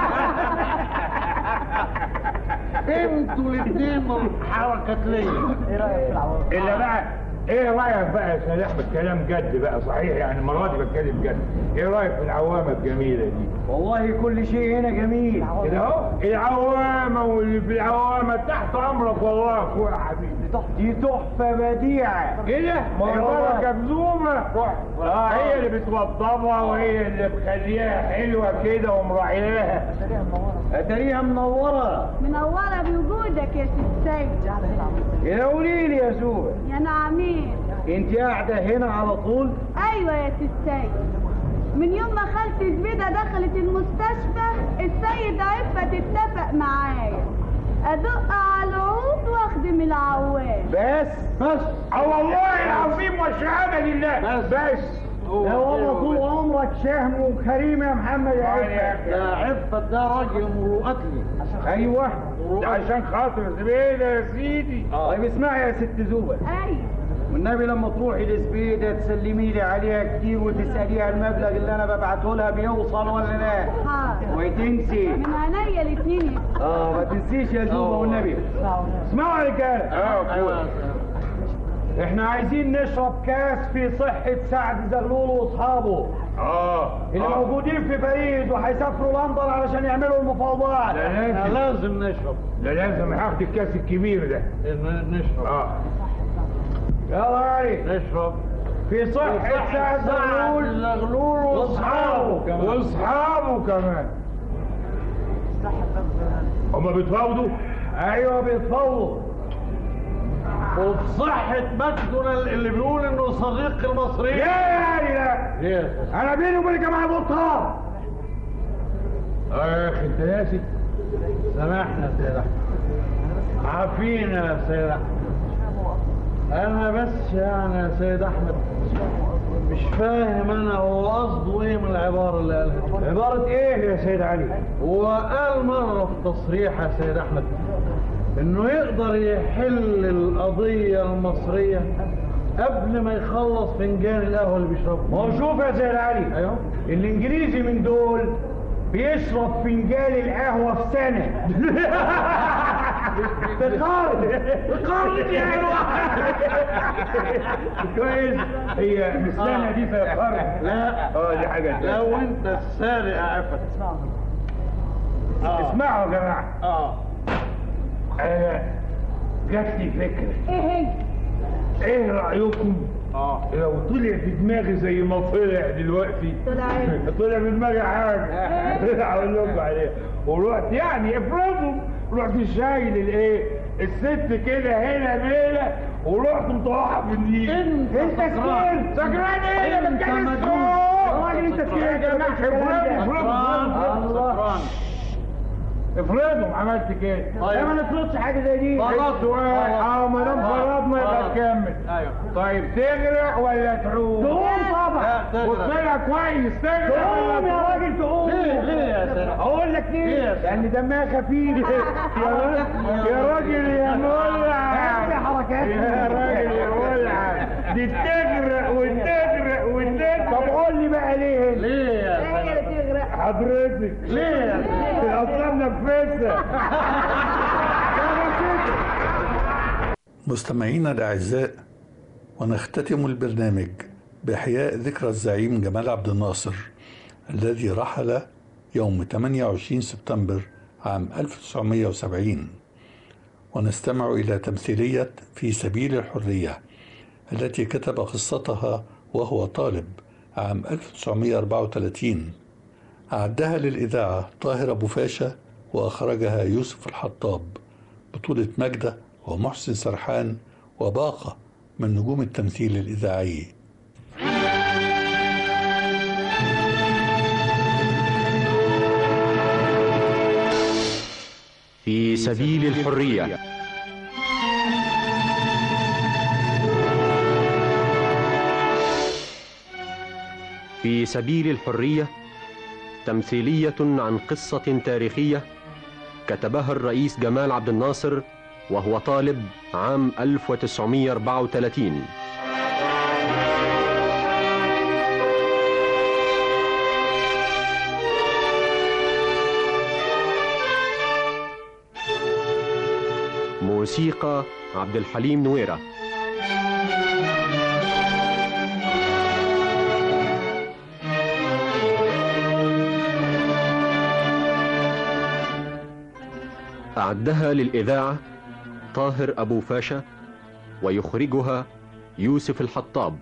انتوا الاثنين حركات ليا ايه رايك في العوام الا بقى ايه رايك بقى يا سيد احمد كلام جد بقى صحيح يعني المره دي بتكلم جد ايه رايك في العوامه الجميله دي والله كل شيء هنا جميل كده اهو العوامه واللي في العوامه تحت امرك والله يا اخويا يا حبيبي دي تحفه بديعه ايه ده؟ ما أيوة هو والله. كبزومه اه هي اللي بتوضبها وهي اللي مخليها حلوه كده ومراعياها اتاريها منوره منورة بوجودك يا ست سيد يا قولي لي يا سوبر يا نعمين انت قاعده هنا على طول ايوه يا ست سيد من يوم ما خالتي زبيدة دخلت المستشفى السيد عفة اتفق معايا ادق على العود واخدم العوام بس بس اه والله العظيم والشهاده لله بس يا والله طول عمرك شهم وكريم يا محمد يا عفة ده عفة ده راجل مروءات لي ايوه ده عشان خاطر زبيده يا سيدي طيب اسمعي يا ست زوبة ايوه والنبي لما تروحي لزبيدة تسلمي لي عليها كتير وتسأليها المبلغ اللي انا ببعته لها بيوصل ولا لا حاضر وتنسي من عينيا الاتنين يا اه ما تنسيش يا زوبة والنبي اسمعوا يا رجالة اه ايوه احنا عايزين نشرب كاس في صحة سعد زغلول واصحابه اه اللي آه. موجودين في باريس وهيسافروا لندن علشان يعملوا المفاوضات ده احنا لازم لازم نشرب ده لازم هاخد الكاس الكبير ده نشرب اه يلا يا علي نشرب في صحة سعد زغلول زغلول واصحابه كمان واصحابه كمان هما بيتفاوضوا ايوه بيتفوض وفي صحة ماكدونالد اللي بيقول انه صديق المصريين يا علي لا ليه؟ انا بيني وبينك يا معلم بطال اه يا اخي انت ناسي سامحنا يا سيد احمد عافينا يا سيد احمد انا بس يعني يا سيد احمد مش فاهم انا هو قصده ايه من العباره اللي قالها عبارة ايه يا سيد علي هو قال مره في تصريح يا سيد احمد انه يقدر يحل القضيه المصريه قبل ما يخلص فنجان القهوه اللي بيشربه ما هو شوف يا سيد علي ايوه الانجليزي من دول بيشرب فنجان القهوة في سنة بقارن بقارن يا كويس هي مش سنة دي في قرن لا اه دي حاجة تانية. لو انت السارق يا عفت اسمعوا يا جماعة اه انا جات لي فكرة ايه هي؟ ايه رأيكم اه لو طلع في دماغي زي ما طلع دلوقتي طلع ايه؟ طلع في دماغي حاجة هقول لكم عليها ورحت يعني افرضوا رحت شايل الايه الست كده هنا بينا ورحت مطوحها في النيل انت انت سكران. سكران سكران ايه ده انت بتكلم مجنون. يا راجل انت سكران يا جماعه افرضوا افرضوا سكران افرضوا عملت كده طيب. لا ما نفرضش حاجه زي دي فرضت. سؤال اه ما دام فرضت. فرضنا يبقى فرضت. تكمل ايوه طيب تغرق ولا تعوم؟ تعوم طبعا. لا، تغرق. وطلع كويس تغرق تعوم ولا يا راجل تعوم ليه ليه يا سارق اقول لك ليه ليه؟ يا سيدي؟ لان دمها خفيف يا راجل يا راجل يا مولع اعمل حركات. يا راجل يا مولع دي تغرق وتغرق وتغرق طب قول لي بقى ليه؟ ليه يا هي سارق اللي تغرق حضرتك ليه يا سارق اصلا نفسها مستمعينا الأعزاء ونختتم البرنامج بإحياء ذكرى الزعيم جمال عبد الناصر الذي رحل يوم 28 سبتمبر عام 1970 ونستمع إلى تمثيلية في سبيل الحرية التي كتب قصتها وهو طالب عام 1934 أعدها للإذاعة طاهر أبو فاشا وأخرجها يوسف الحطاب بطولة ماجدة ومحسن سرحان وباقة من نجوم التمثيل الإذاعي في سبيل الحرية في سبيل الحرية تمثيلية عن قصة تاريخية كتبها الرئيس جمال عبد الناصر وهو طالب عام 1934 موسيقى عبد الحليم نويرة أعدها للإذاعة طاهر أبو فاشا ويخرجها يوسف الحطاب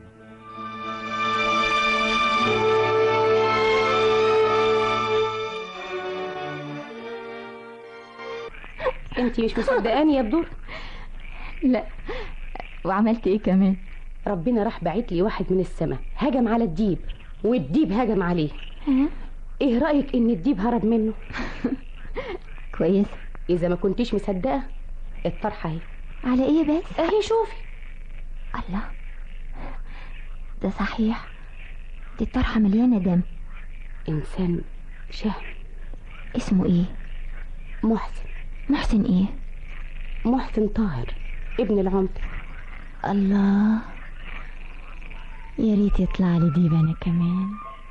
انت مش مصدقاني يا بدور لا وعملت ايه كمان ربنا راح باعت لي واحد من السماء هجم على الديب والديب هجم عليه ها ايه رايك ان الديب هرب منه كويس اذا ما كنتيش مصدقه الطرحه اهي على ايه بس اهي شوفي الله ده صحيح دي الطرحة مليانة دم انسان شهم اسمه ايه محسن محسن ايه محسن طاهر ابن العمده الله يا ريت يطلع لي ديب انا كمان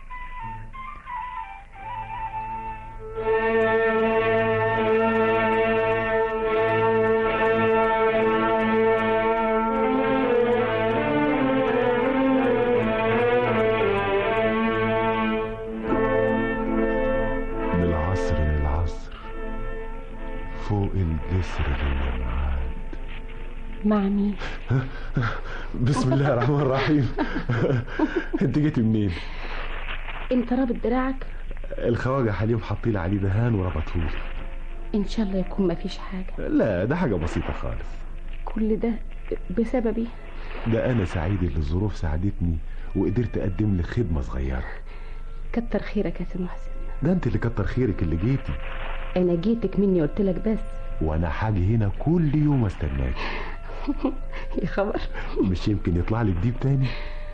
من العصر للعصر فوق الجسر للمعاد مع مين بسم الله الرحمن الرحيم انت جيتي منين انت رابط دراعك الخواجه حليم حاطين عليه دهان وربطهولي ان شاء الله يكون مفيش حاجه لا ده حاجه بسيطه خالص كل ده بسببي ده انا سعيد اللي الظروف ساعدتني وقدرت اقدم لك خدمه صغيره كتر خيرك يا سي محسن ده انت اللي كتر خيرك اللي جيتي انا جيتك مني قلت لك بس وانا حاجي هنا كل يوم استناك يا خبر مش يمكن يطلع لك ديب تاني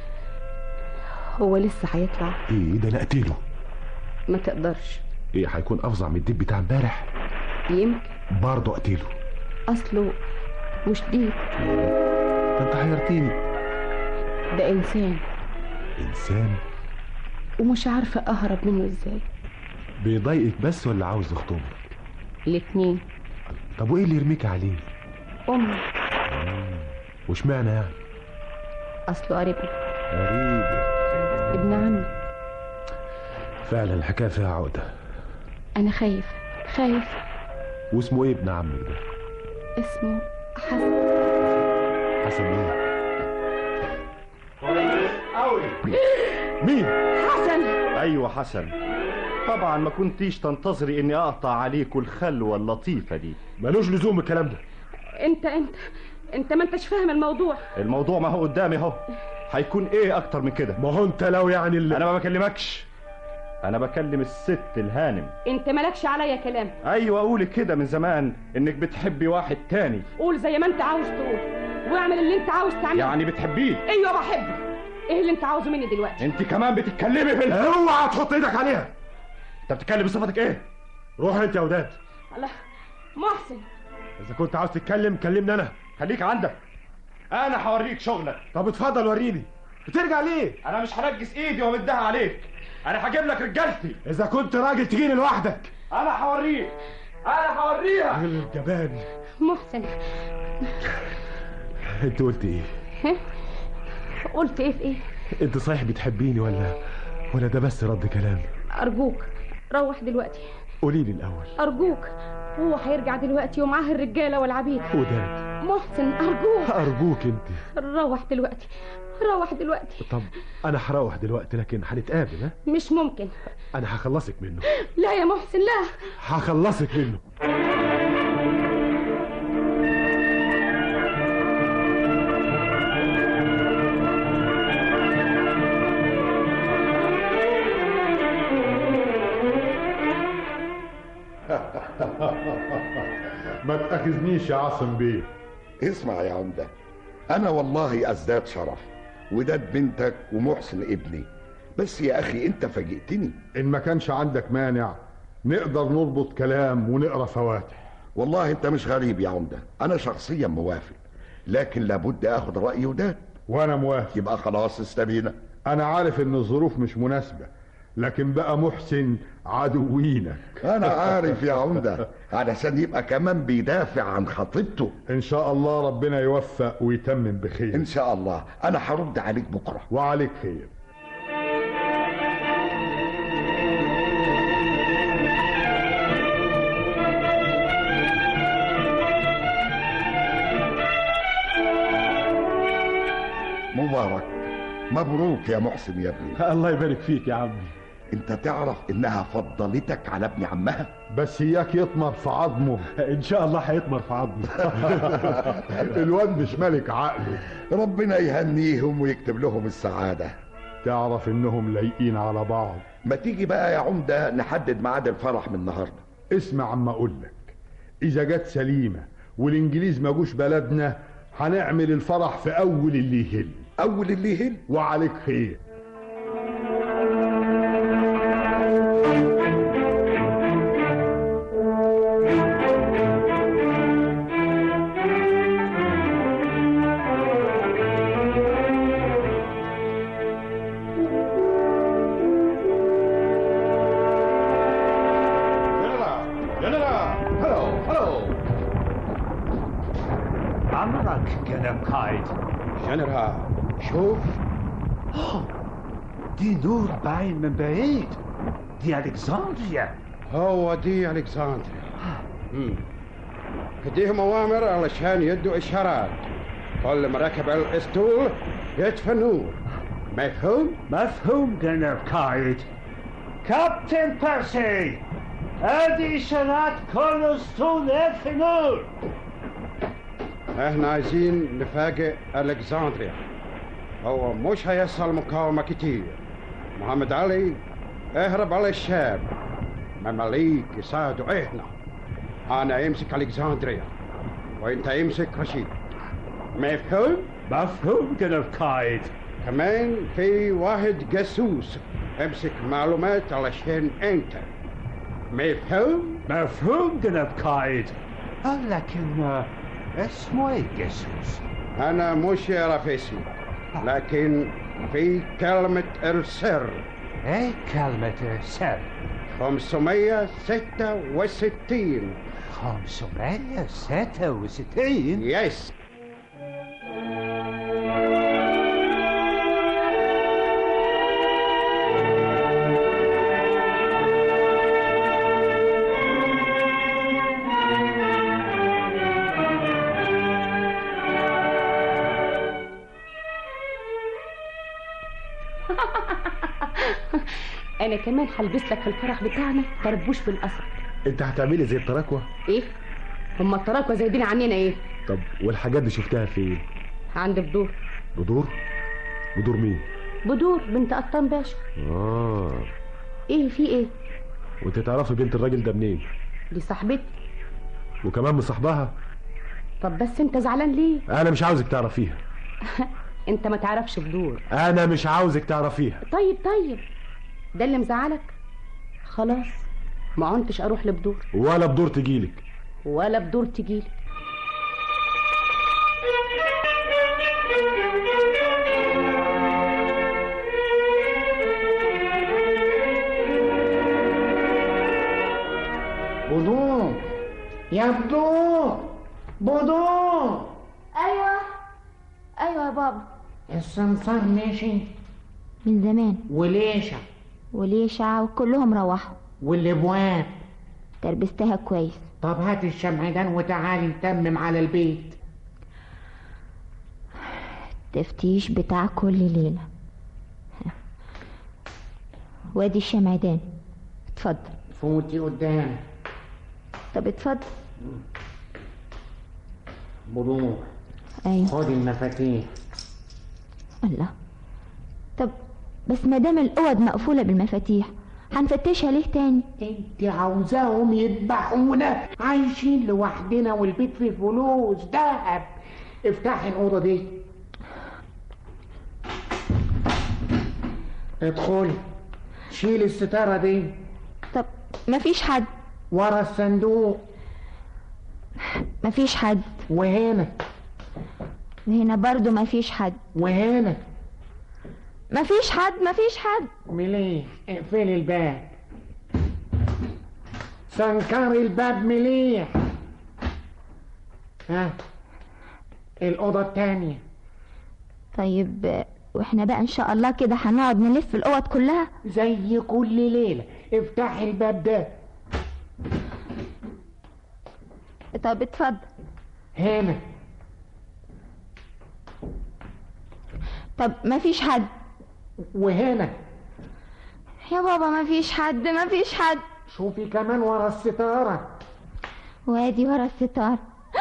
هو لسه هيطلع ايه ده انا اقتله ما تقدرش ايه هيكون افظع من الديب بتاع امبارح يمكن برضه اقتله اصله مش ديب ده انت حيرتيني ده انسان انسان ومش عارفه اهرب منه ازاي بيضايقك بس ولا عاوز يخطبك الاتنين طب وايه اللي يرميك عليه امي واشمعنى يعني اصله قريبنا غريب ابن عمي فعلا الحكايه فيها عقده انا خايف خايف واسمه ايه ابن عمك ده اسمه حسن حسن ايه قوي مين حسن ايوه حسن طبعا ما كنتيش تنتظري اني اقطع عليكوا الخلوه اللطيفه دي ملوش لزوم الكلام ده انت انت انت ما انتش فاهم الموضوع الموضوع ما هو قدامي اهو هيكون ايه اكتر من كده ما هو انت لو يعني اللي... انا ما بكلمكش انا بكلم الست الهانم انت مالكش عليا كلام ايوه قولي كده من زمان انك بتحبي واحد تاني قول زي ما انت عاوز تقول واعمل اللي انت عاوز تعمله يعني بتحبيه ايوه بحبه ايه اللي انت عاوزه مني دلوقتي انت كمان بتتكلمي في ال- اوعى تحط ايدك عليها انت بتتكلم بصفتك ايه روح انت يا وداد الله محسن اذا كنت عاوز تتكلم كلمني انا خليك عندك انا هوريك شغلك طب اتفضل وريني بترجع ليه انا مش هنجس ايدي وامدها عليك انا هجيب لك رجالتي اذا كنت راجل تجيني لوحدك انا هوريك انا هوريها الجبان محسن انت قلت ايه ها؟ قلت ايه في ايه انت صحيح بتحبيني ولا ولا ده بس رد كلام ارجوك روح دلوقتي قولي لي الاول ارجوك هو هيرجع دلوقتي ومعاه الرجاله والعبيد وداد محسن ارجوك ارجوك انت روح دلوقتي روح دلوقتي طب انا هروح دلوقتي لكن هنتقابل ها مش ممكن انا هخلصك منه لا يا محسن لا هخلصك منه ما تأخذنيش يا عاصم بيه اسمع يا عمدة أنا والله أزداد شرف وداد بنتك ومحسن ابني بس يا أخي أنت فاجئتني إن ما كانش عندك مانع نقدر نربط كلام ونقرا فواتح والله أنت مش غريب يا عمدة أنا شخصيا موافق لكن لابد أخد رأي وداد وأنا موافق يبقى خلاص استبينا أنا عارف إن الظروف مش مناسبة لكن بقى محسن عدوينك أنا عارف يا عمدة علشان يبقى كمان بيدافع عن خطيبته إن شاء الله ربنا يوفق ويتمم بخير إن شاء الله أنا هرد عليك بكرة وعليك خير مبارك مبروك يا محسن يا ابني الله يبارك فيك يا عمي انت تعرف انها فضلتك على ابن عمها بس اياك يطمر في عظمه ان شاء الله هيطمر في عظمه الواد مش ملك عقله ربنا يهنيهم ويكتب لهم السعادة تعرف انهم لايقين على بعض ما تيجي بقى يا عمدة نحدد ميعاد الفرح من النهاردة اسمع عما اقول لك اذا جت سليمة والانجليز ما جوش بلدنا هنعمل الفرح في اول اللي يهل اول اللي يهل وعليك خير عمرك جنب قايد جنرال شوف دي نور باين من بعيد دي الكسندريا هو دي الكسندريا مم. تديهم اوامر علشان يدوا اشارات كل ما ركب الاسطول يطفى النور مفهوم؟ مفهوم جنب قايد كابتن بيرسي ادي اشارات كل اسطول يطفي نور احنا عايزين نفاجئ الكسندريا هو مش هيحصل مقاومة كتير محمد علي اهرب على الشام مماليك يساعدوا احنا انا امسك الكسندريا وانت امسك رشيد مفهوم؟ مفهوم جنب قايد كمان في واحد جاسوس امسك معلومات علشان انت مفهوم؟ مفهوم جنب قايد لكن اسمه ايه جاسوس؟ انا مش يعرف اسمي لكن في كلمة السر ايه كلمة سر؟ 566 566 يس انا كمان هلبس لك في الفرح بتاعنا طربوش بالقصب انت هتعملي زي التراكوة ايه هما التراكوة زايدين عننا ايه طب والحاجات دي شفتها فين عند بدور بدور بدور مين بدور بنت قطان باشا اه ايه في ايه وانت تعرفي بنت الراجل ده منين دي صاحبتي وكمان مصاحبها طب بس انت زعلان ليه انا مش عاوزك تعرفيها انت ما تعرفش بدور انا مش عاوزك تعرفيها طيب طيب ده اللي مزعلك خلاص ما عنتش اروح لبدور ولا بدور تجيلك ولا بدور تجيلي بدور يا بدور بدور ايوه ايوه يا بابا السمسار ماشي من زمان وليشة وليشع وكلهم روحوا والابواب تربستها كويس طب هات الشمعدان وتعالي نتمم على البيت تفتيش بتاع كل ليلة وادي الشمعدان اتفضل فوتي قدام طب اتفضل بدور ايوه خدي المفاتيح الله طب بس ما دام الاوض مقفولة بالمفاتيح هنفتشها ليه تاني انت عاوزاهم يذبحونا عايشين لوحدنا والبيت فيه فلوس دهب افتحي الأوضة دي ادخلي شيل الستارة دي طب مفيش حد ورا الصندوق مفيش حد وهنا وهنا برضو مفيش حد وهنا مفيش حد مفيش حد مليه اقفلي الباب سنكري الباب مليح ها الأوضة التانية طيب واحنا بقى ان شاء الله كده هنقعد نلف الاوض كلها زي كل ليلة افتحي الباب ده طب اتفضل هنا طب مفيش حد وهنا يا بابا مفيش حد مفيش حد شوفي كمان ورا الستارة وادي ورا الستار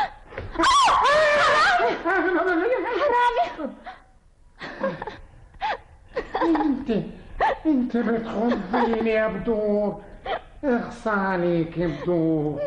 حرامي انت انت بتخضيني يا بدور اخصى عليك يا بدور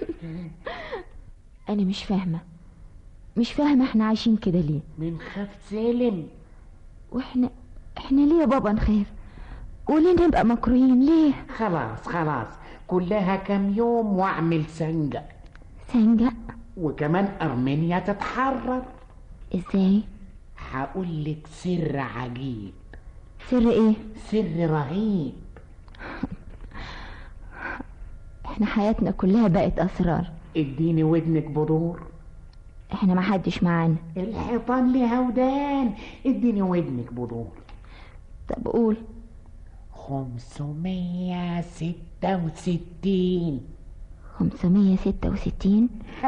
انا مش فاهمه مش فاهمه احنا عايشين كده ليه من خاف سالم واحنا احنا ليه يا بابا نخاف وليه نبقى مكروهين ليه خلاص خلاص كلها كام يوم واعمل سنجة سنجة وكمان ارمينيا تتحرر ازاي هقول لك سر عجيب سر ايه سر رهيب احنا حياتنا كلها بقت اسرار اديني ودنك بدور احنا ما حدش معانا الحيطان ليها ودان اديني ودنك بدور طب قول خمسمية ستة وستين خمسمية ستة وستين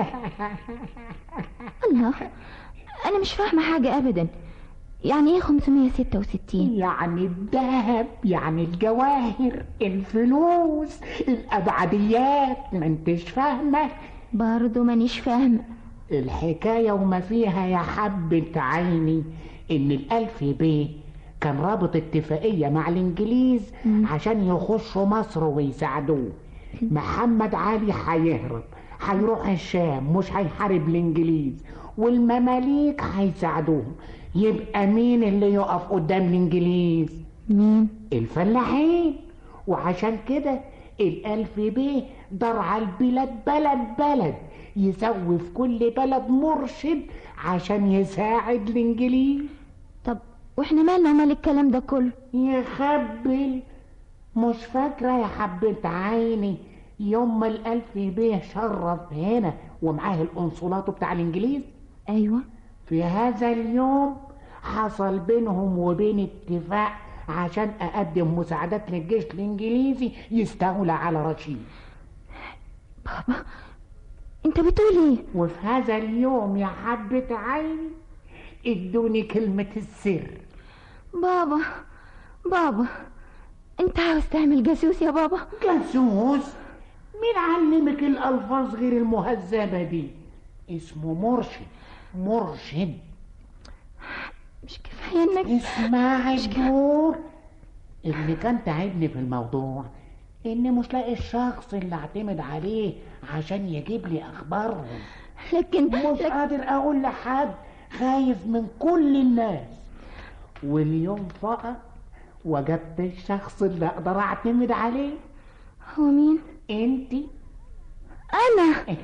الله انا مش فاهمة حاجة ابدا يعني ايه خمسمية ستة وستين يعني الذهب يعني الجواهر الفلوس الابعديات ما انتش فاهمة برضو مانيش فاهمة الحكاية وما فيها يا حبة عيني ان الالف بيه كان رابط اتفاقية مع الانجليز عشان يخشوا مصر ويساعدوه محمد علي هيهرب هيروح الشام مش هيحارب الانجليز والمماليك هيساعدوهم يبقى مين اللي يقف قدام الانجليز مين الفلاحين وعشان كده الالف بيه دار على البلاد بلد بلد يسوي في كل بلد مرشد عشان يساعد الانجليز طب واحنا مالنا ومال الكلام ده كله يخبل مش فاكرة يا حبة عيني يوم ما الألف بيه شرف هنا ومعاه القنصلات بتاع الإنجليز أيوة في هذا اليوم حصل بينهم وبين اتفاق عشان أقدم مساعدات للجيش الإنجليزي يستولى على رشيد بابا انت بتقول ايه وفي هذا اليوم يا حبة عيني ادوني كلمة السر بابا بابا انت عاوز تعمل جاسوس يا بابا جاسوس مين علمك الألفاظ غير المهذبة دي اسمه مرشد مرشد مش كفاية انك اسمعي الدور اللي كان تعبني في الموضوع اني مش لاقي الشخص اللي اعتمد عليه عشان يجيب لي اخبارهم لكن مش قادر اقول لحد خايف من كل الناس واليوم فقط وجدت الشخص اللي اقدر اعتمد عليه هو مين انتي انا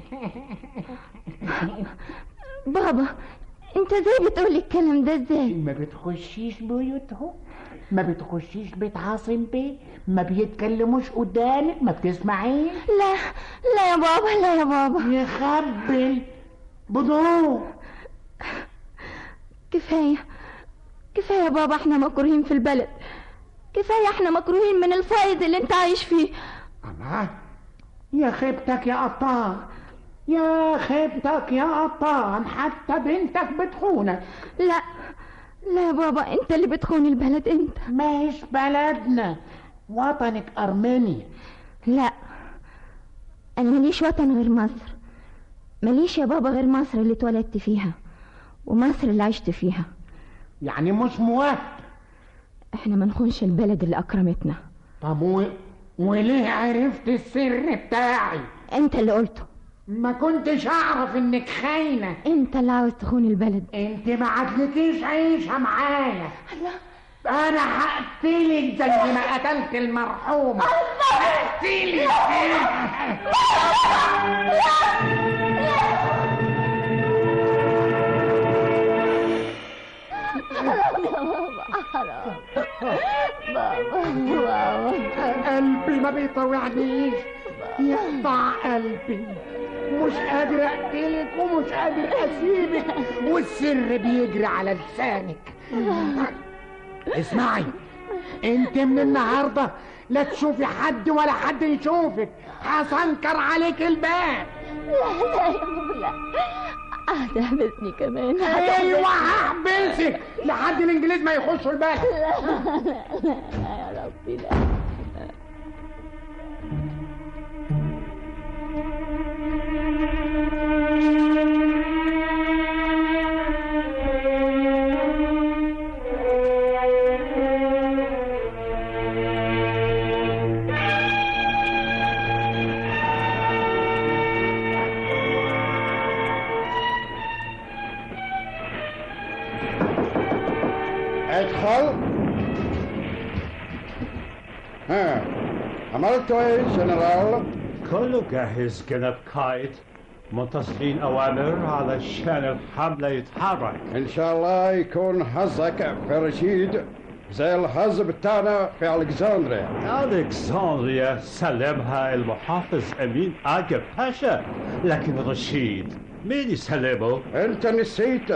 بابا انت ازاي بتقولي الكلام ده ازاي ما بتخشيش بيوتهم ما بتخشيش بيت عاصم بيه ما بيتكلموش قدامك ما بتسمعين لا لا يا بابا لا يا بابا يخبل بدون كفاية كفاية يا بابا احنا مكروهين في البلد كفاية احنا مكروهين من الفايض اللي انت عايش فيه الله يا خيبتك يا قطان يا خيبتك يا قطان حتى بنتك بتخونك لا لا يا بابا انت اللي بتخون البلد انت مش بلدنا وطنك ارمينيا لا انا ماليش وطن غير مصر ماليش يا بابا غير مصر اللي اتولدت فيها ومصر اللي عشت فيها يعني مش موافق احنا ما نخونش البلد اللي اكرمتنا طب و... وليه عرفت السر بتاعي انت اللي قلته ما كنتش اعرف انك خاينه انت اللي عاوز تخون البلد انت ما عدلكيش عيشه معايا الله انا هقتلك زي ما قتلت المرحومه هقتلك قلبي ما بيطوعنيش يقطع قلبي مش قادر اقتلك ومش قادر اسيبك والسر بيجري على لسانك اسمعي انت من النهارده لا تشوفي حد ولا حد يشوفك هسنكر عليك الباب لا لا يا بابا لا هتحبسني كمان ايوه هحبسك لحد الانجليز ما يخشوا البلد لا لا لا يا ربي لا ادخل ها عملتوا ايه جنرال كله جاهز جنب قائد منتظرين أوامر علشان الحملة يتحرك ان شاء الله يكون حظك في رشيد زي الحظ بتاعنا في الكسندريا ألكسندريا سلمها المحافظ أمين آجا باشا لكن رشيد مين يسلمه؟ انت نسيت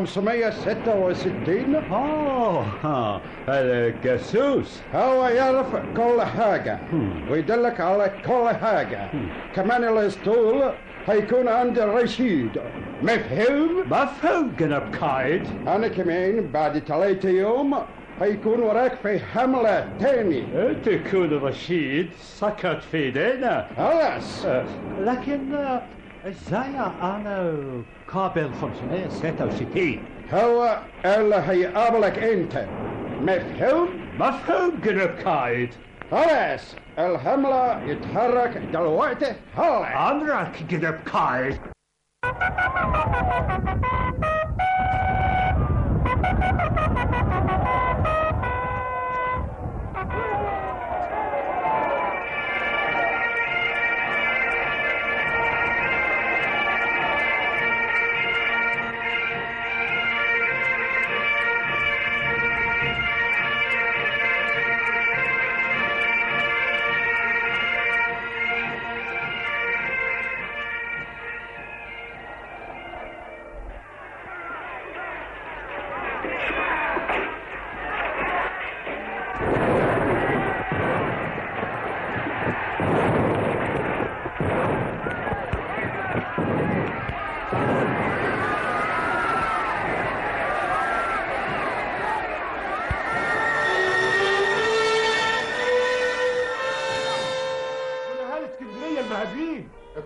566 آه ها، الجاسوس هو يعرف كل حاجة ويدلك على كل حاجة كمان الاسطول هيكون عند رشيد مفهوم؟ مفهوم جنب قائد أنا كمان بعد ثلاثة يوم هيكون وراك في حملة تاني انت تكون رشيد سكت في ايدينا خلاص آه، لكن آه، ازاي انا قابل 566 هو اللي هيقابلك انت مفهوم؟ مفهوم جنب قائد خلاص الحملة يتحرك دلوقتي هلا امرك جنب قائد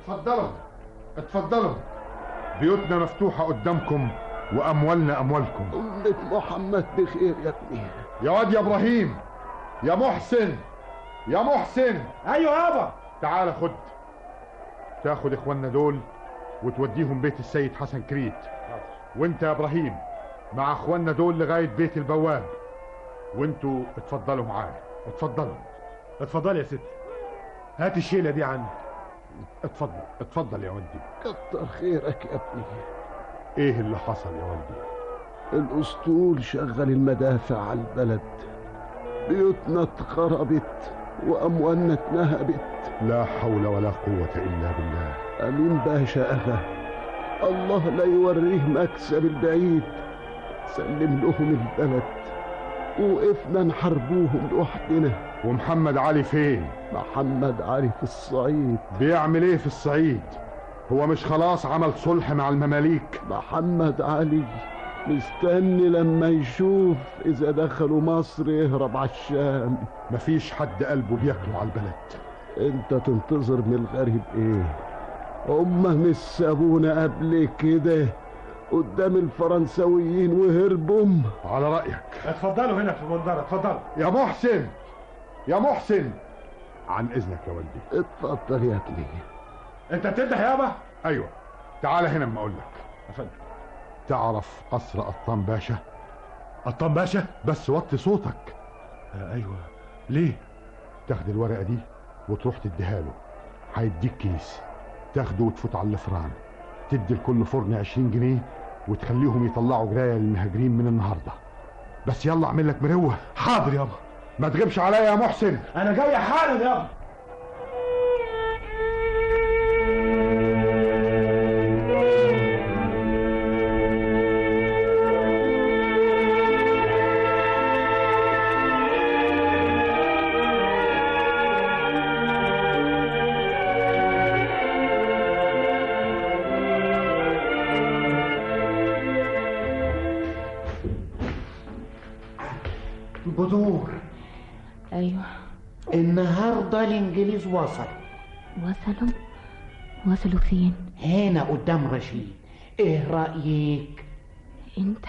اتفضلوا اتفضلوا بيوتنا مفتوحة قدامكم وأموالنا أموالكم أمة محمد بخير يا ابني يا واد يا إبراهيم يا محسن يا محسن ايوه يابا تعال خد تاخد إخواننا دول وتوديهم بيت السيد حسن كريت وانت يا إبراهيم مع إخواننا دول لغاية بيت البواب وانتوا اتفضلوا معايا اتفضلوا اتفضل يا ستي هات الشيله دي عني اتفضل اتفضل يا ولدي كتر خيرك يا ابني ايه اللي حصل يا ولدي الأسطول شغل المدافع على البلد بيوتنا اتخربت وأموالنا اتنهبت لا حول ولا قوة إلا بالله أمين باشا أغا الله لا يوريه مكسب البعيد سلم لهم البلد وقفنا نحاربوهم لوحدنا ومحمد علي فين محمد علي في الصعيد بيعمل ايه في الصعيد هو مش خلاص عمل صلح مع المماليك محمد علي مستني لما يشوف إذا دخلوا مصر يهرب على الشام مفيش حد قلبه بياكله على البلد انت تنتظر من الغريب ايه هما مش سابونا قبل كده قدام الفرنساويين وهربوا على رأيك اتفضلوا هنا في المنظره اتفضلوا يا محسن يا محسن عن إذنك يا ولدي اتفضل يا ابني انت بتنده يابا أيوة تعال هنا اما أقول لك افندم تعرف قصر قطان باشا قطان باشا بس وطي صوتك آه ايوه ليه تاخد الورقة دي وتروح تديها له هيديك كيس تاخده وتفوت على الفران تدي لكل فرن 20 جنيه وتخليهم يطلعوا جرايه للمهاجرين من النهارده بس يلا اعمل لك مروه حاضر يابا ما تغيبش عليا يا محسن انا جاي حالا يابا بدور ايوه النهارده الانجليز وصل وصلوا وصلوا فين هنا قدام رشيد ايه رايك انت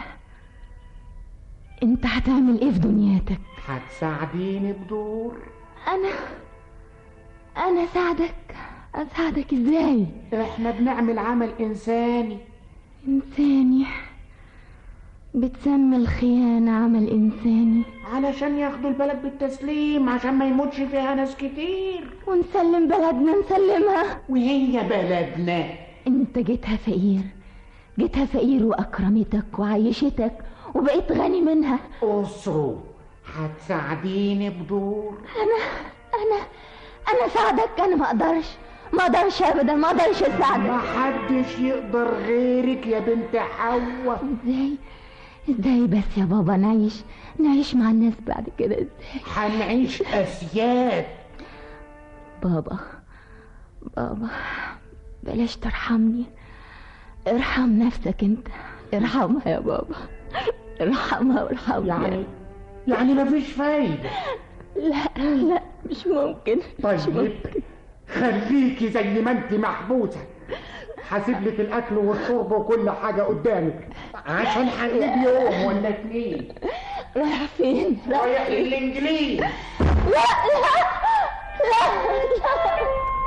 انت هتعمل ايه في دنياتك هتساعديني بدور انا انا اساعدك اساعدك ازاي احنا بنعمل عمل انساني انساني بتسمي الخيانة عمل إنساني علشان ياخدوا البلد بالتسليم عشان ما يموتش فيها ناس كتير ونسلم بلدنا نسلمها وهي بلدنا انت جيتها فقير جيتها فقير وأكرمتك وعيشتك وبقيت غني منها أسرو هتساعديني بدور أنا أنا أنا أساعدك أنا ما أقدرش ما أقدرش أبدا ما أقدرش أساعدك ما حدش يقدر غيرك يا بنت حواء إزاي ازاي بس يا بابا نعيش نعيش مع الناس بعد كده ازاي هنعيش اسياد بابا بابا بلاش ترحمني ارحم نفسك انت ارحمها يا بابا ارحمها وارحمني يعني يعني مفيش فايدة لا لا مش ممكن مش طيب ممكن خليكي زي ما انت محبوسة هسيب لك الاكل والشرب وكل حاجة قدامك عشان هنقول يوم ولا اتنين رايح فين رايح للانجليز لا لا لا لا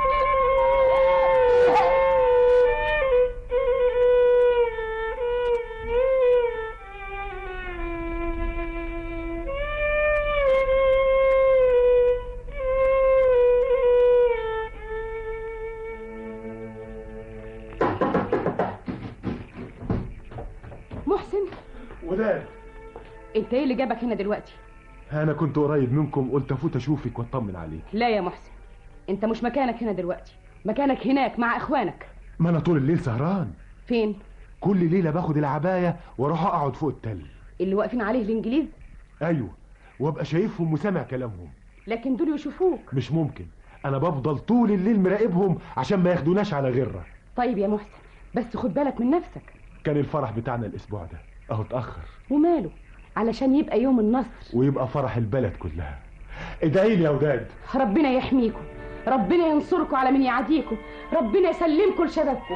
محسن وداد انت ايه اللي جابك هنا دلوقتي انا كنت قريب منكم قلت افوت اشوفك واطمن عليك لا يا محسن انت مش مكانك هنا دلوقتي مكانك هناك مع اخوانك ما انا طول الليل سهران فين كل ليله باخد العبايه واروح اقعد فوق التل اللي واقفين عليه الانجليز ايوه وابقى شايفهم وسامع كلامهم لكن دول يشوفوك مش ممكن انا بفضل طول الليل مراقبهم عشان ما ياخدوناش على غره طيب يا محسن بس خد بالك من نفسك كان الفرح بتاعنا الاسبوع ده اهو اتاخر وماله علشان يبقى يوم النصر ويبقى فرح البلد كلها ادعي لي يا وداد ربنا يحميكم ربنا ينصركم على من يعاديكم ربنا يسلمكم لشبابكم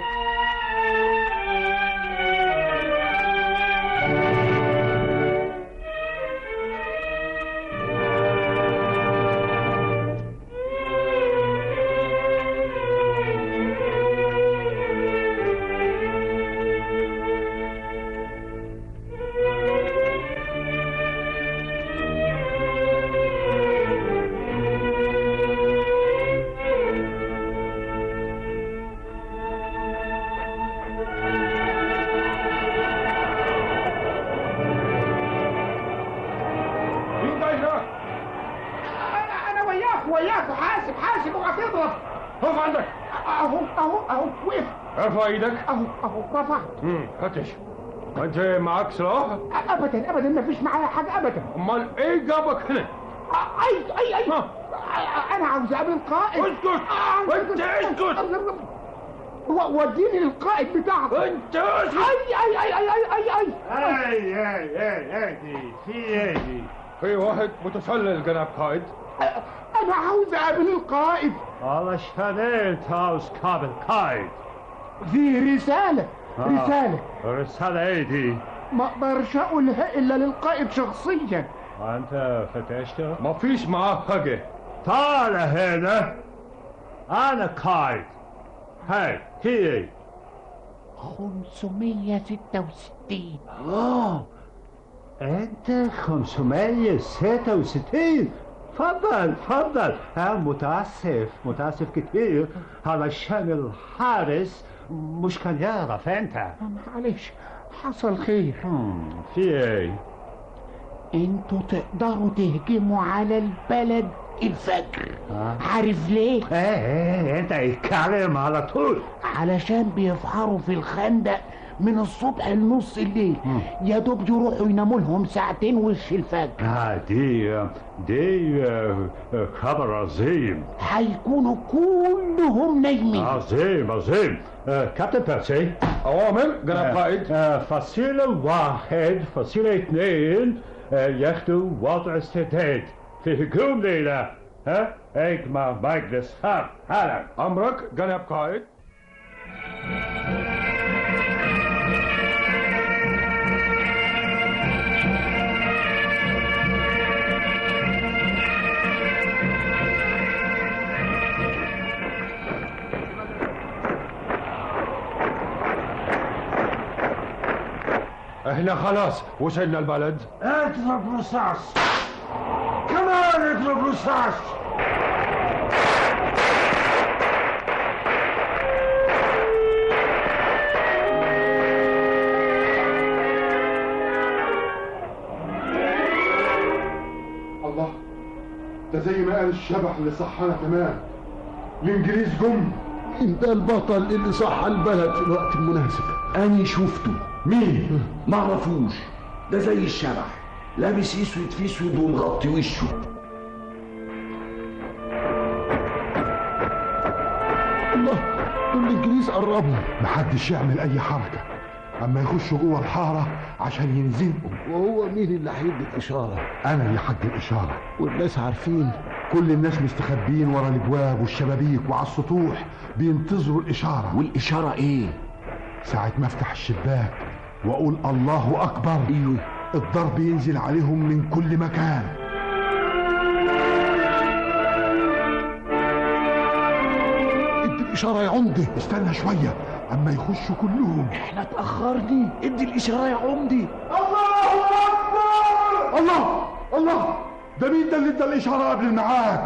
مين ده هنا؟ انا انا وياك وياك حاسب حاسب اوعى تضرب اقف عندك اهو اهو اهو وقف ارفع ايدك اهو اهو رفعت امم فتش انت معاك سلاح؟ ابدا ابدا ما فيش معايا حاجه ابدا امال ايه جابك هنا؟ اي اي اي انا عاوز اقابل القائد اسكت انت اسكت وديني للقائد بتاعك انت اسكت اي اي اي اي اي اي اي اي اي اي دي في ايه دي؟ في واحد متسلل جناب قائد انا عاوز اقابل القائد علشان ايه انت عاوز قابل قائد؟ في رساله آه. رساله رسالة ايه دي؟ ما اقدرش اقولها الا للقائد شخصيا انت فتشته؟ ما فيش معاه حاجة تعال هنا انا قائد هاي في ايه؟ 566 اه انت 566 تفضل تفضل انا متاسف متاسف كتير علشان الحارس مش كان يعرف انت معلش حصل خير في ايه؟ انتوا تقدروا تهجموا على البلد الفجر آه. عارف ليه؟ ايه ايه انت اتكلم على طول علشان بيفحروا في الخندق من الصبح لنص الليل يا دوب يروحوا يناموا لهم ساعتين وش الفجر آه دي دي آه، آه، خبر عظيم هيكونوا كلهم نايمين عظيم عظيم آه، كابتن بيرسي أوامر جناب قائد فصيلة واحد فصيلة اثنين آه، ياخدوا وضع استعداد في هجوم ليلة ها اجمع مجلس حرب حالا أمرك جناب قائد احنا خلاص وصلنا البلد اضرب رصاص كمان اضرب رصاص الله ده زي ما قال الشبح اللي صحانا تمام الانجليز جم انت البطل اللي صح البلد في الوقت المناسب أنا شفته مين؟ معرفوش ده زي الشبح لابس اسود في اسود ومغطي وشه الله دول الانجليز قربوا محدش يعمل اي حركه اما يخشوا جوه الحاره عشان ينزنقوا وهو مين اللي هيدي الاشاره انا اللي حد الاشاره والناس عارفين كل الناس مستخبيين ورا الابواب والشبابيك وعلى السطوح بينتظروا الاشاره والاشاره ايه ساعه ما افتح الشباك واقول الله اكبر ايوه الضرب ينزل عليهم من كل مكان ادي الاشاره يا عمده استنى شويه اما يخشوا كلهم احنا اتاخرني ادي الاشاره يا عمدي الله اكبر الله الله ده مين ده اللي ادى الاشاره قبل الميعاد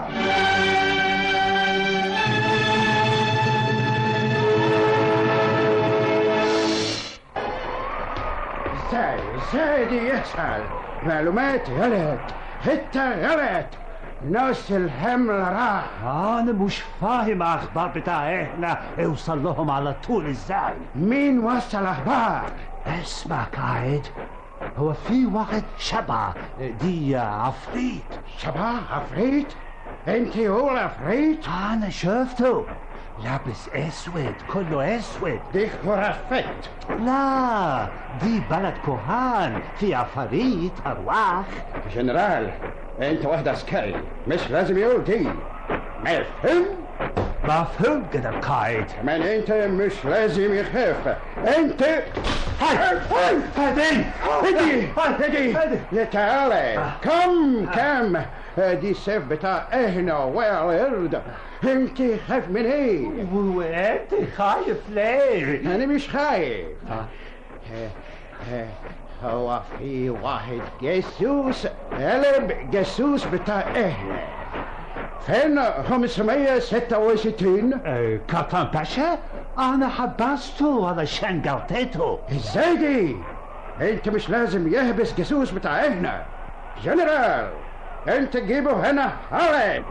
ازاي ازاي دي يحصل معلومات غلط حتة غلط نص الحمل راح انا مش فاهم اخبار بتاع احنا اوصل لهم على طول ازاي مين وصل اخبار اسمع قاعد هو في واحد شبع دي عفريت شبع عفريت انت هو العفريت انا شفته لابس اسود كله اسود دي خرافات لا دي بلد كهان في عفاريت ارواح جنرال انت واحد عسكري مش لازم يقول دي مفهوم؟ مفهوم كده القائد كمان انت مش لازم يخاف انت هاي هاي هدي هدي هدي هدي تعالى كم كم دي السيف بتاع اهنا والرد انت خايف من ايه؟ وانت خايف ليه؟ انا مش خايف هو في واحد جاسوس قلب جاسوس بتاع اهنا فين 566 آه، كابتن باشا انا حبسته علشان قلطته ازاي دي انت مش لازم يحبس جاسوس بتاع اهنا جنرال انت تجيبه هنا حالا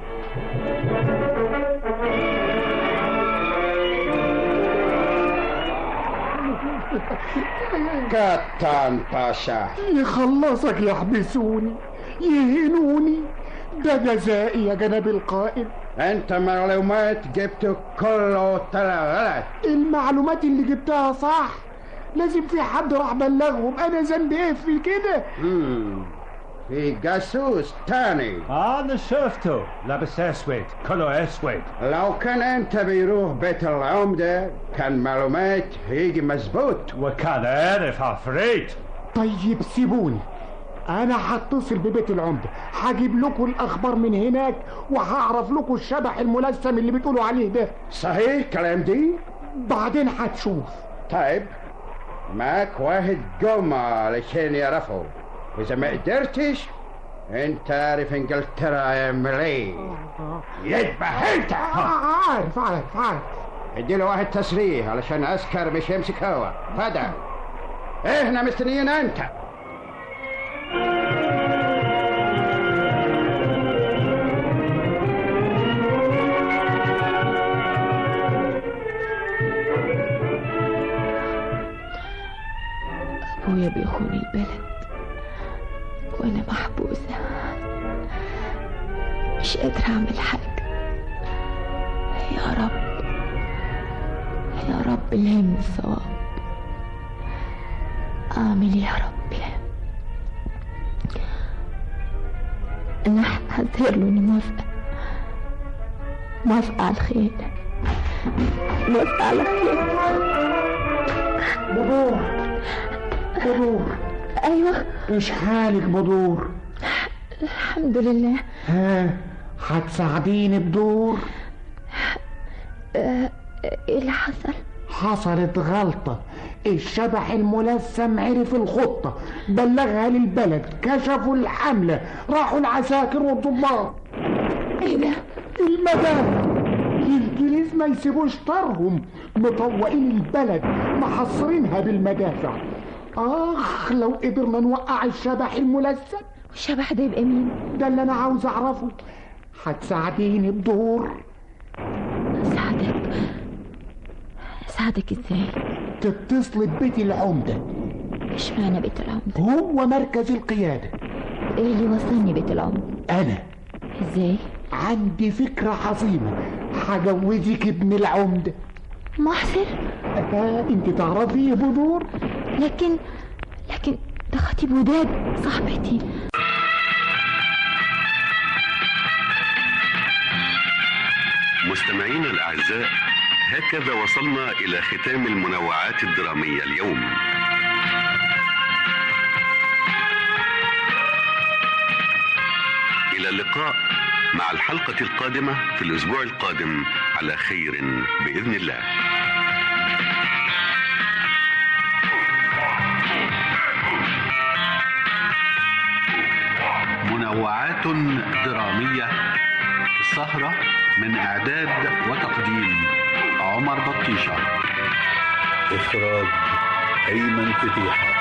كابتن باشا يخلصك يحبسوني يهينوني ده جزائي يا جناب القائد انت معلومات جبت كله طلع غلط المعلومات اللي جبتها صح لازم في حد راح بلغهم انا ذنبي ايه في كده مم. في جاسوس تاني انا شفته لابس اسود كله اسود لو كان انت بيروح بيت العمدة كان معلومات هيجي مظبوط وكان عارف عفريت طيب سيبوني انا هتصل ببيت العمدة هجيب لكم الاخبار من هناك وهعرف لكم الشبح الملثم اللي بتقولوا عليه ده صحيح كلام دي بعدين هتشوف طيب معاك واحد جمعة علشان يعرفه إذا ما قدرتش أنت عارف إنجلترا يعمل إيه يذبح أنت عارف عارف عارف اديله واحد تسريح علشان عسكر مش يمسك هوا فدا احنا مستنيين انت أبويا بيخون البلد وأنا محبوسة مش قادرة أعمل حاجة يا رب يا رب الهمني الصواب أعمل يا رب أنا هظهر له إني موافقة موافقة على الخير موافقة على الخير بدور بدور أيوة ايش حالك بدور الحمد لله ها هتساعديني بدور آه، ايه اللي حصل حصلت غلطة الشبح الملثم عرف الخطة بلغها للبلد كشفوا الحملة راحوا العساكر والضباط ايه ده المدام الانجليز ما يسيبوش طارهم مطوقين البلد محصرينها بالمدافع اخ لو قدرنا نوقع الشبح الملثم الشبح ده يبقى مين ده اللي انا عاوز اعرفه هتساعديني بدور اساعدك اساعدك ازاي تتصلي ببيت العمدة اشمعنى بيت العمدة هو مركز القيادة ايه اللي وصلني بيت العمدة انا ازاي عندي فكرة عظيمة هجوزك ابن العمدة محسن آه انت تعرفيه بدور لكن لكن ده خطيب وداد صاحبتي مستمعينا الأعزاء هكذا وصلنا إلى ختام المنوعات الدرامية اليوم إلى اللقاء مع الحلقة القادمة في الأسبوع القادم على خير بإذن الله منوعات درامية السهرة من إعداد وتقديم عمر بطيشة إخراج أيمن فتيحة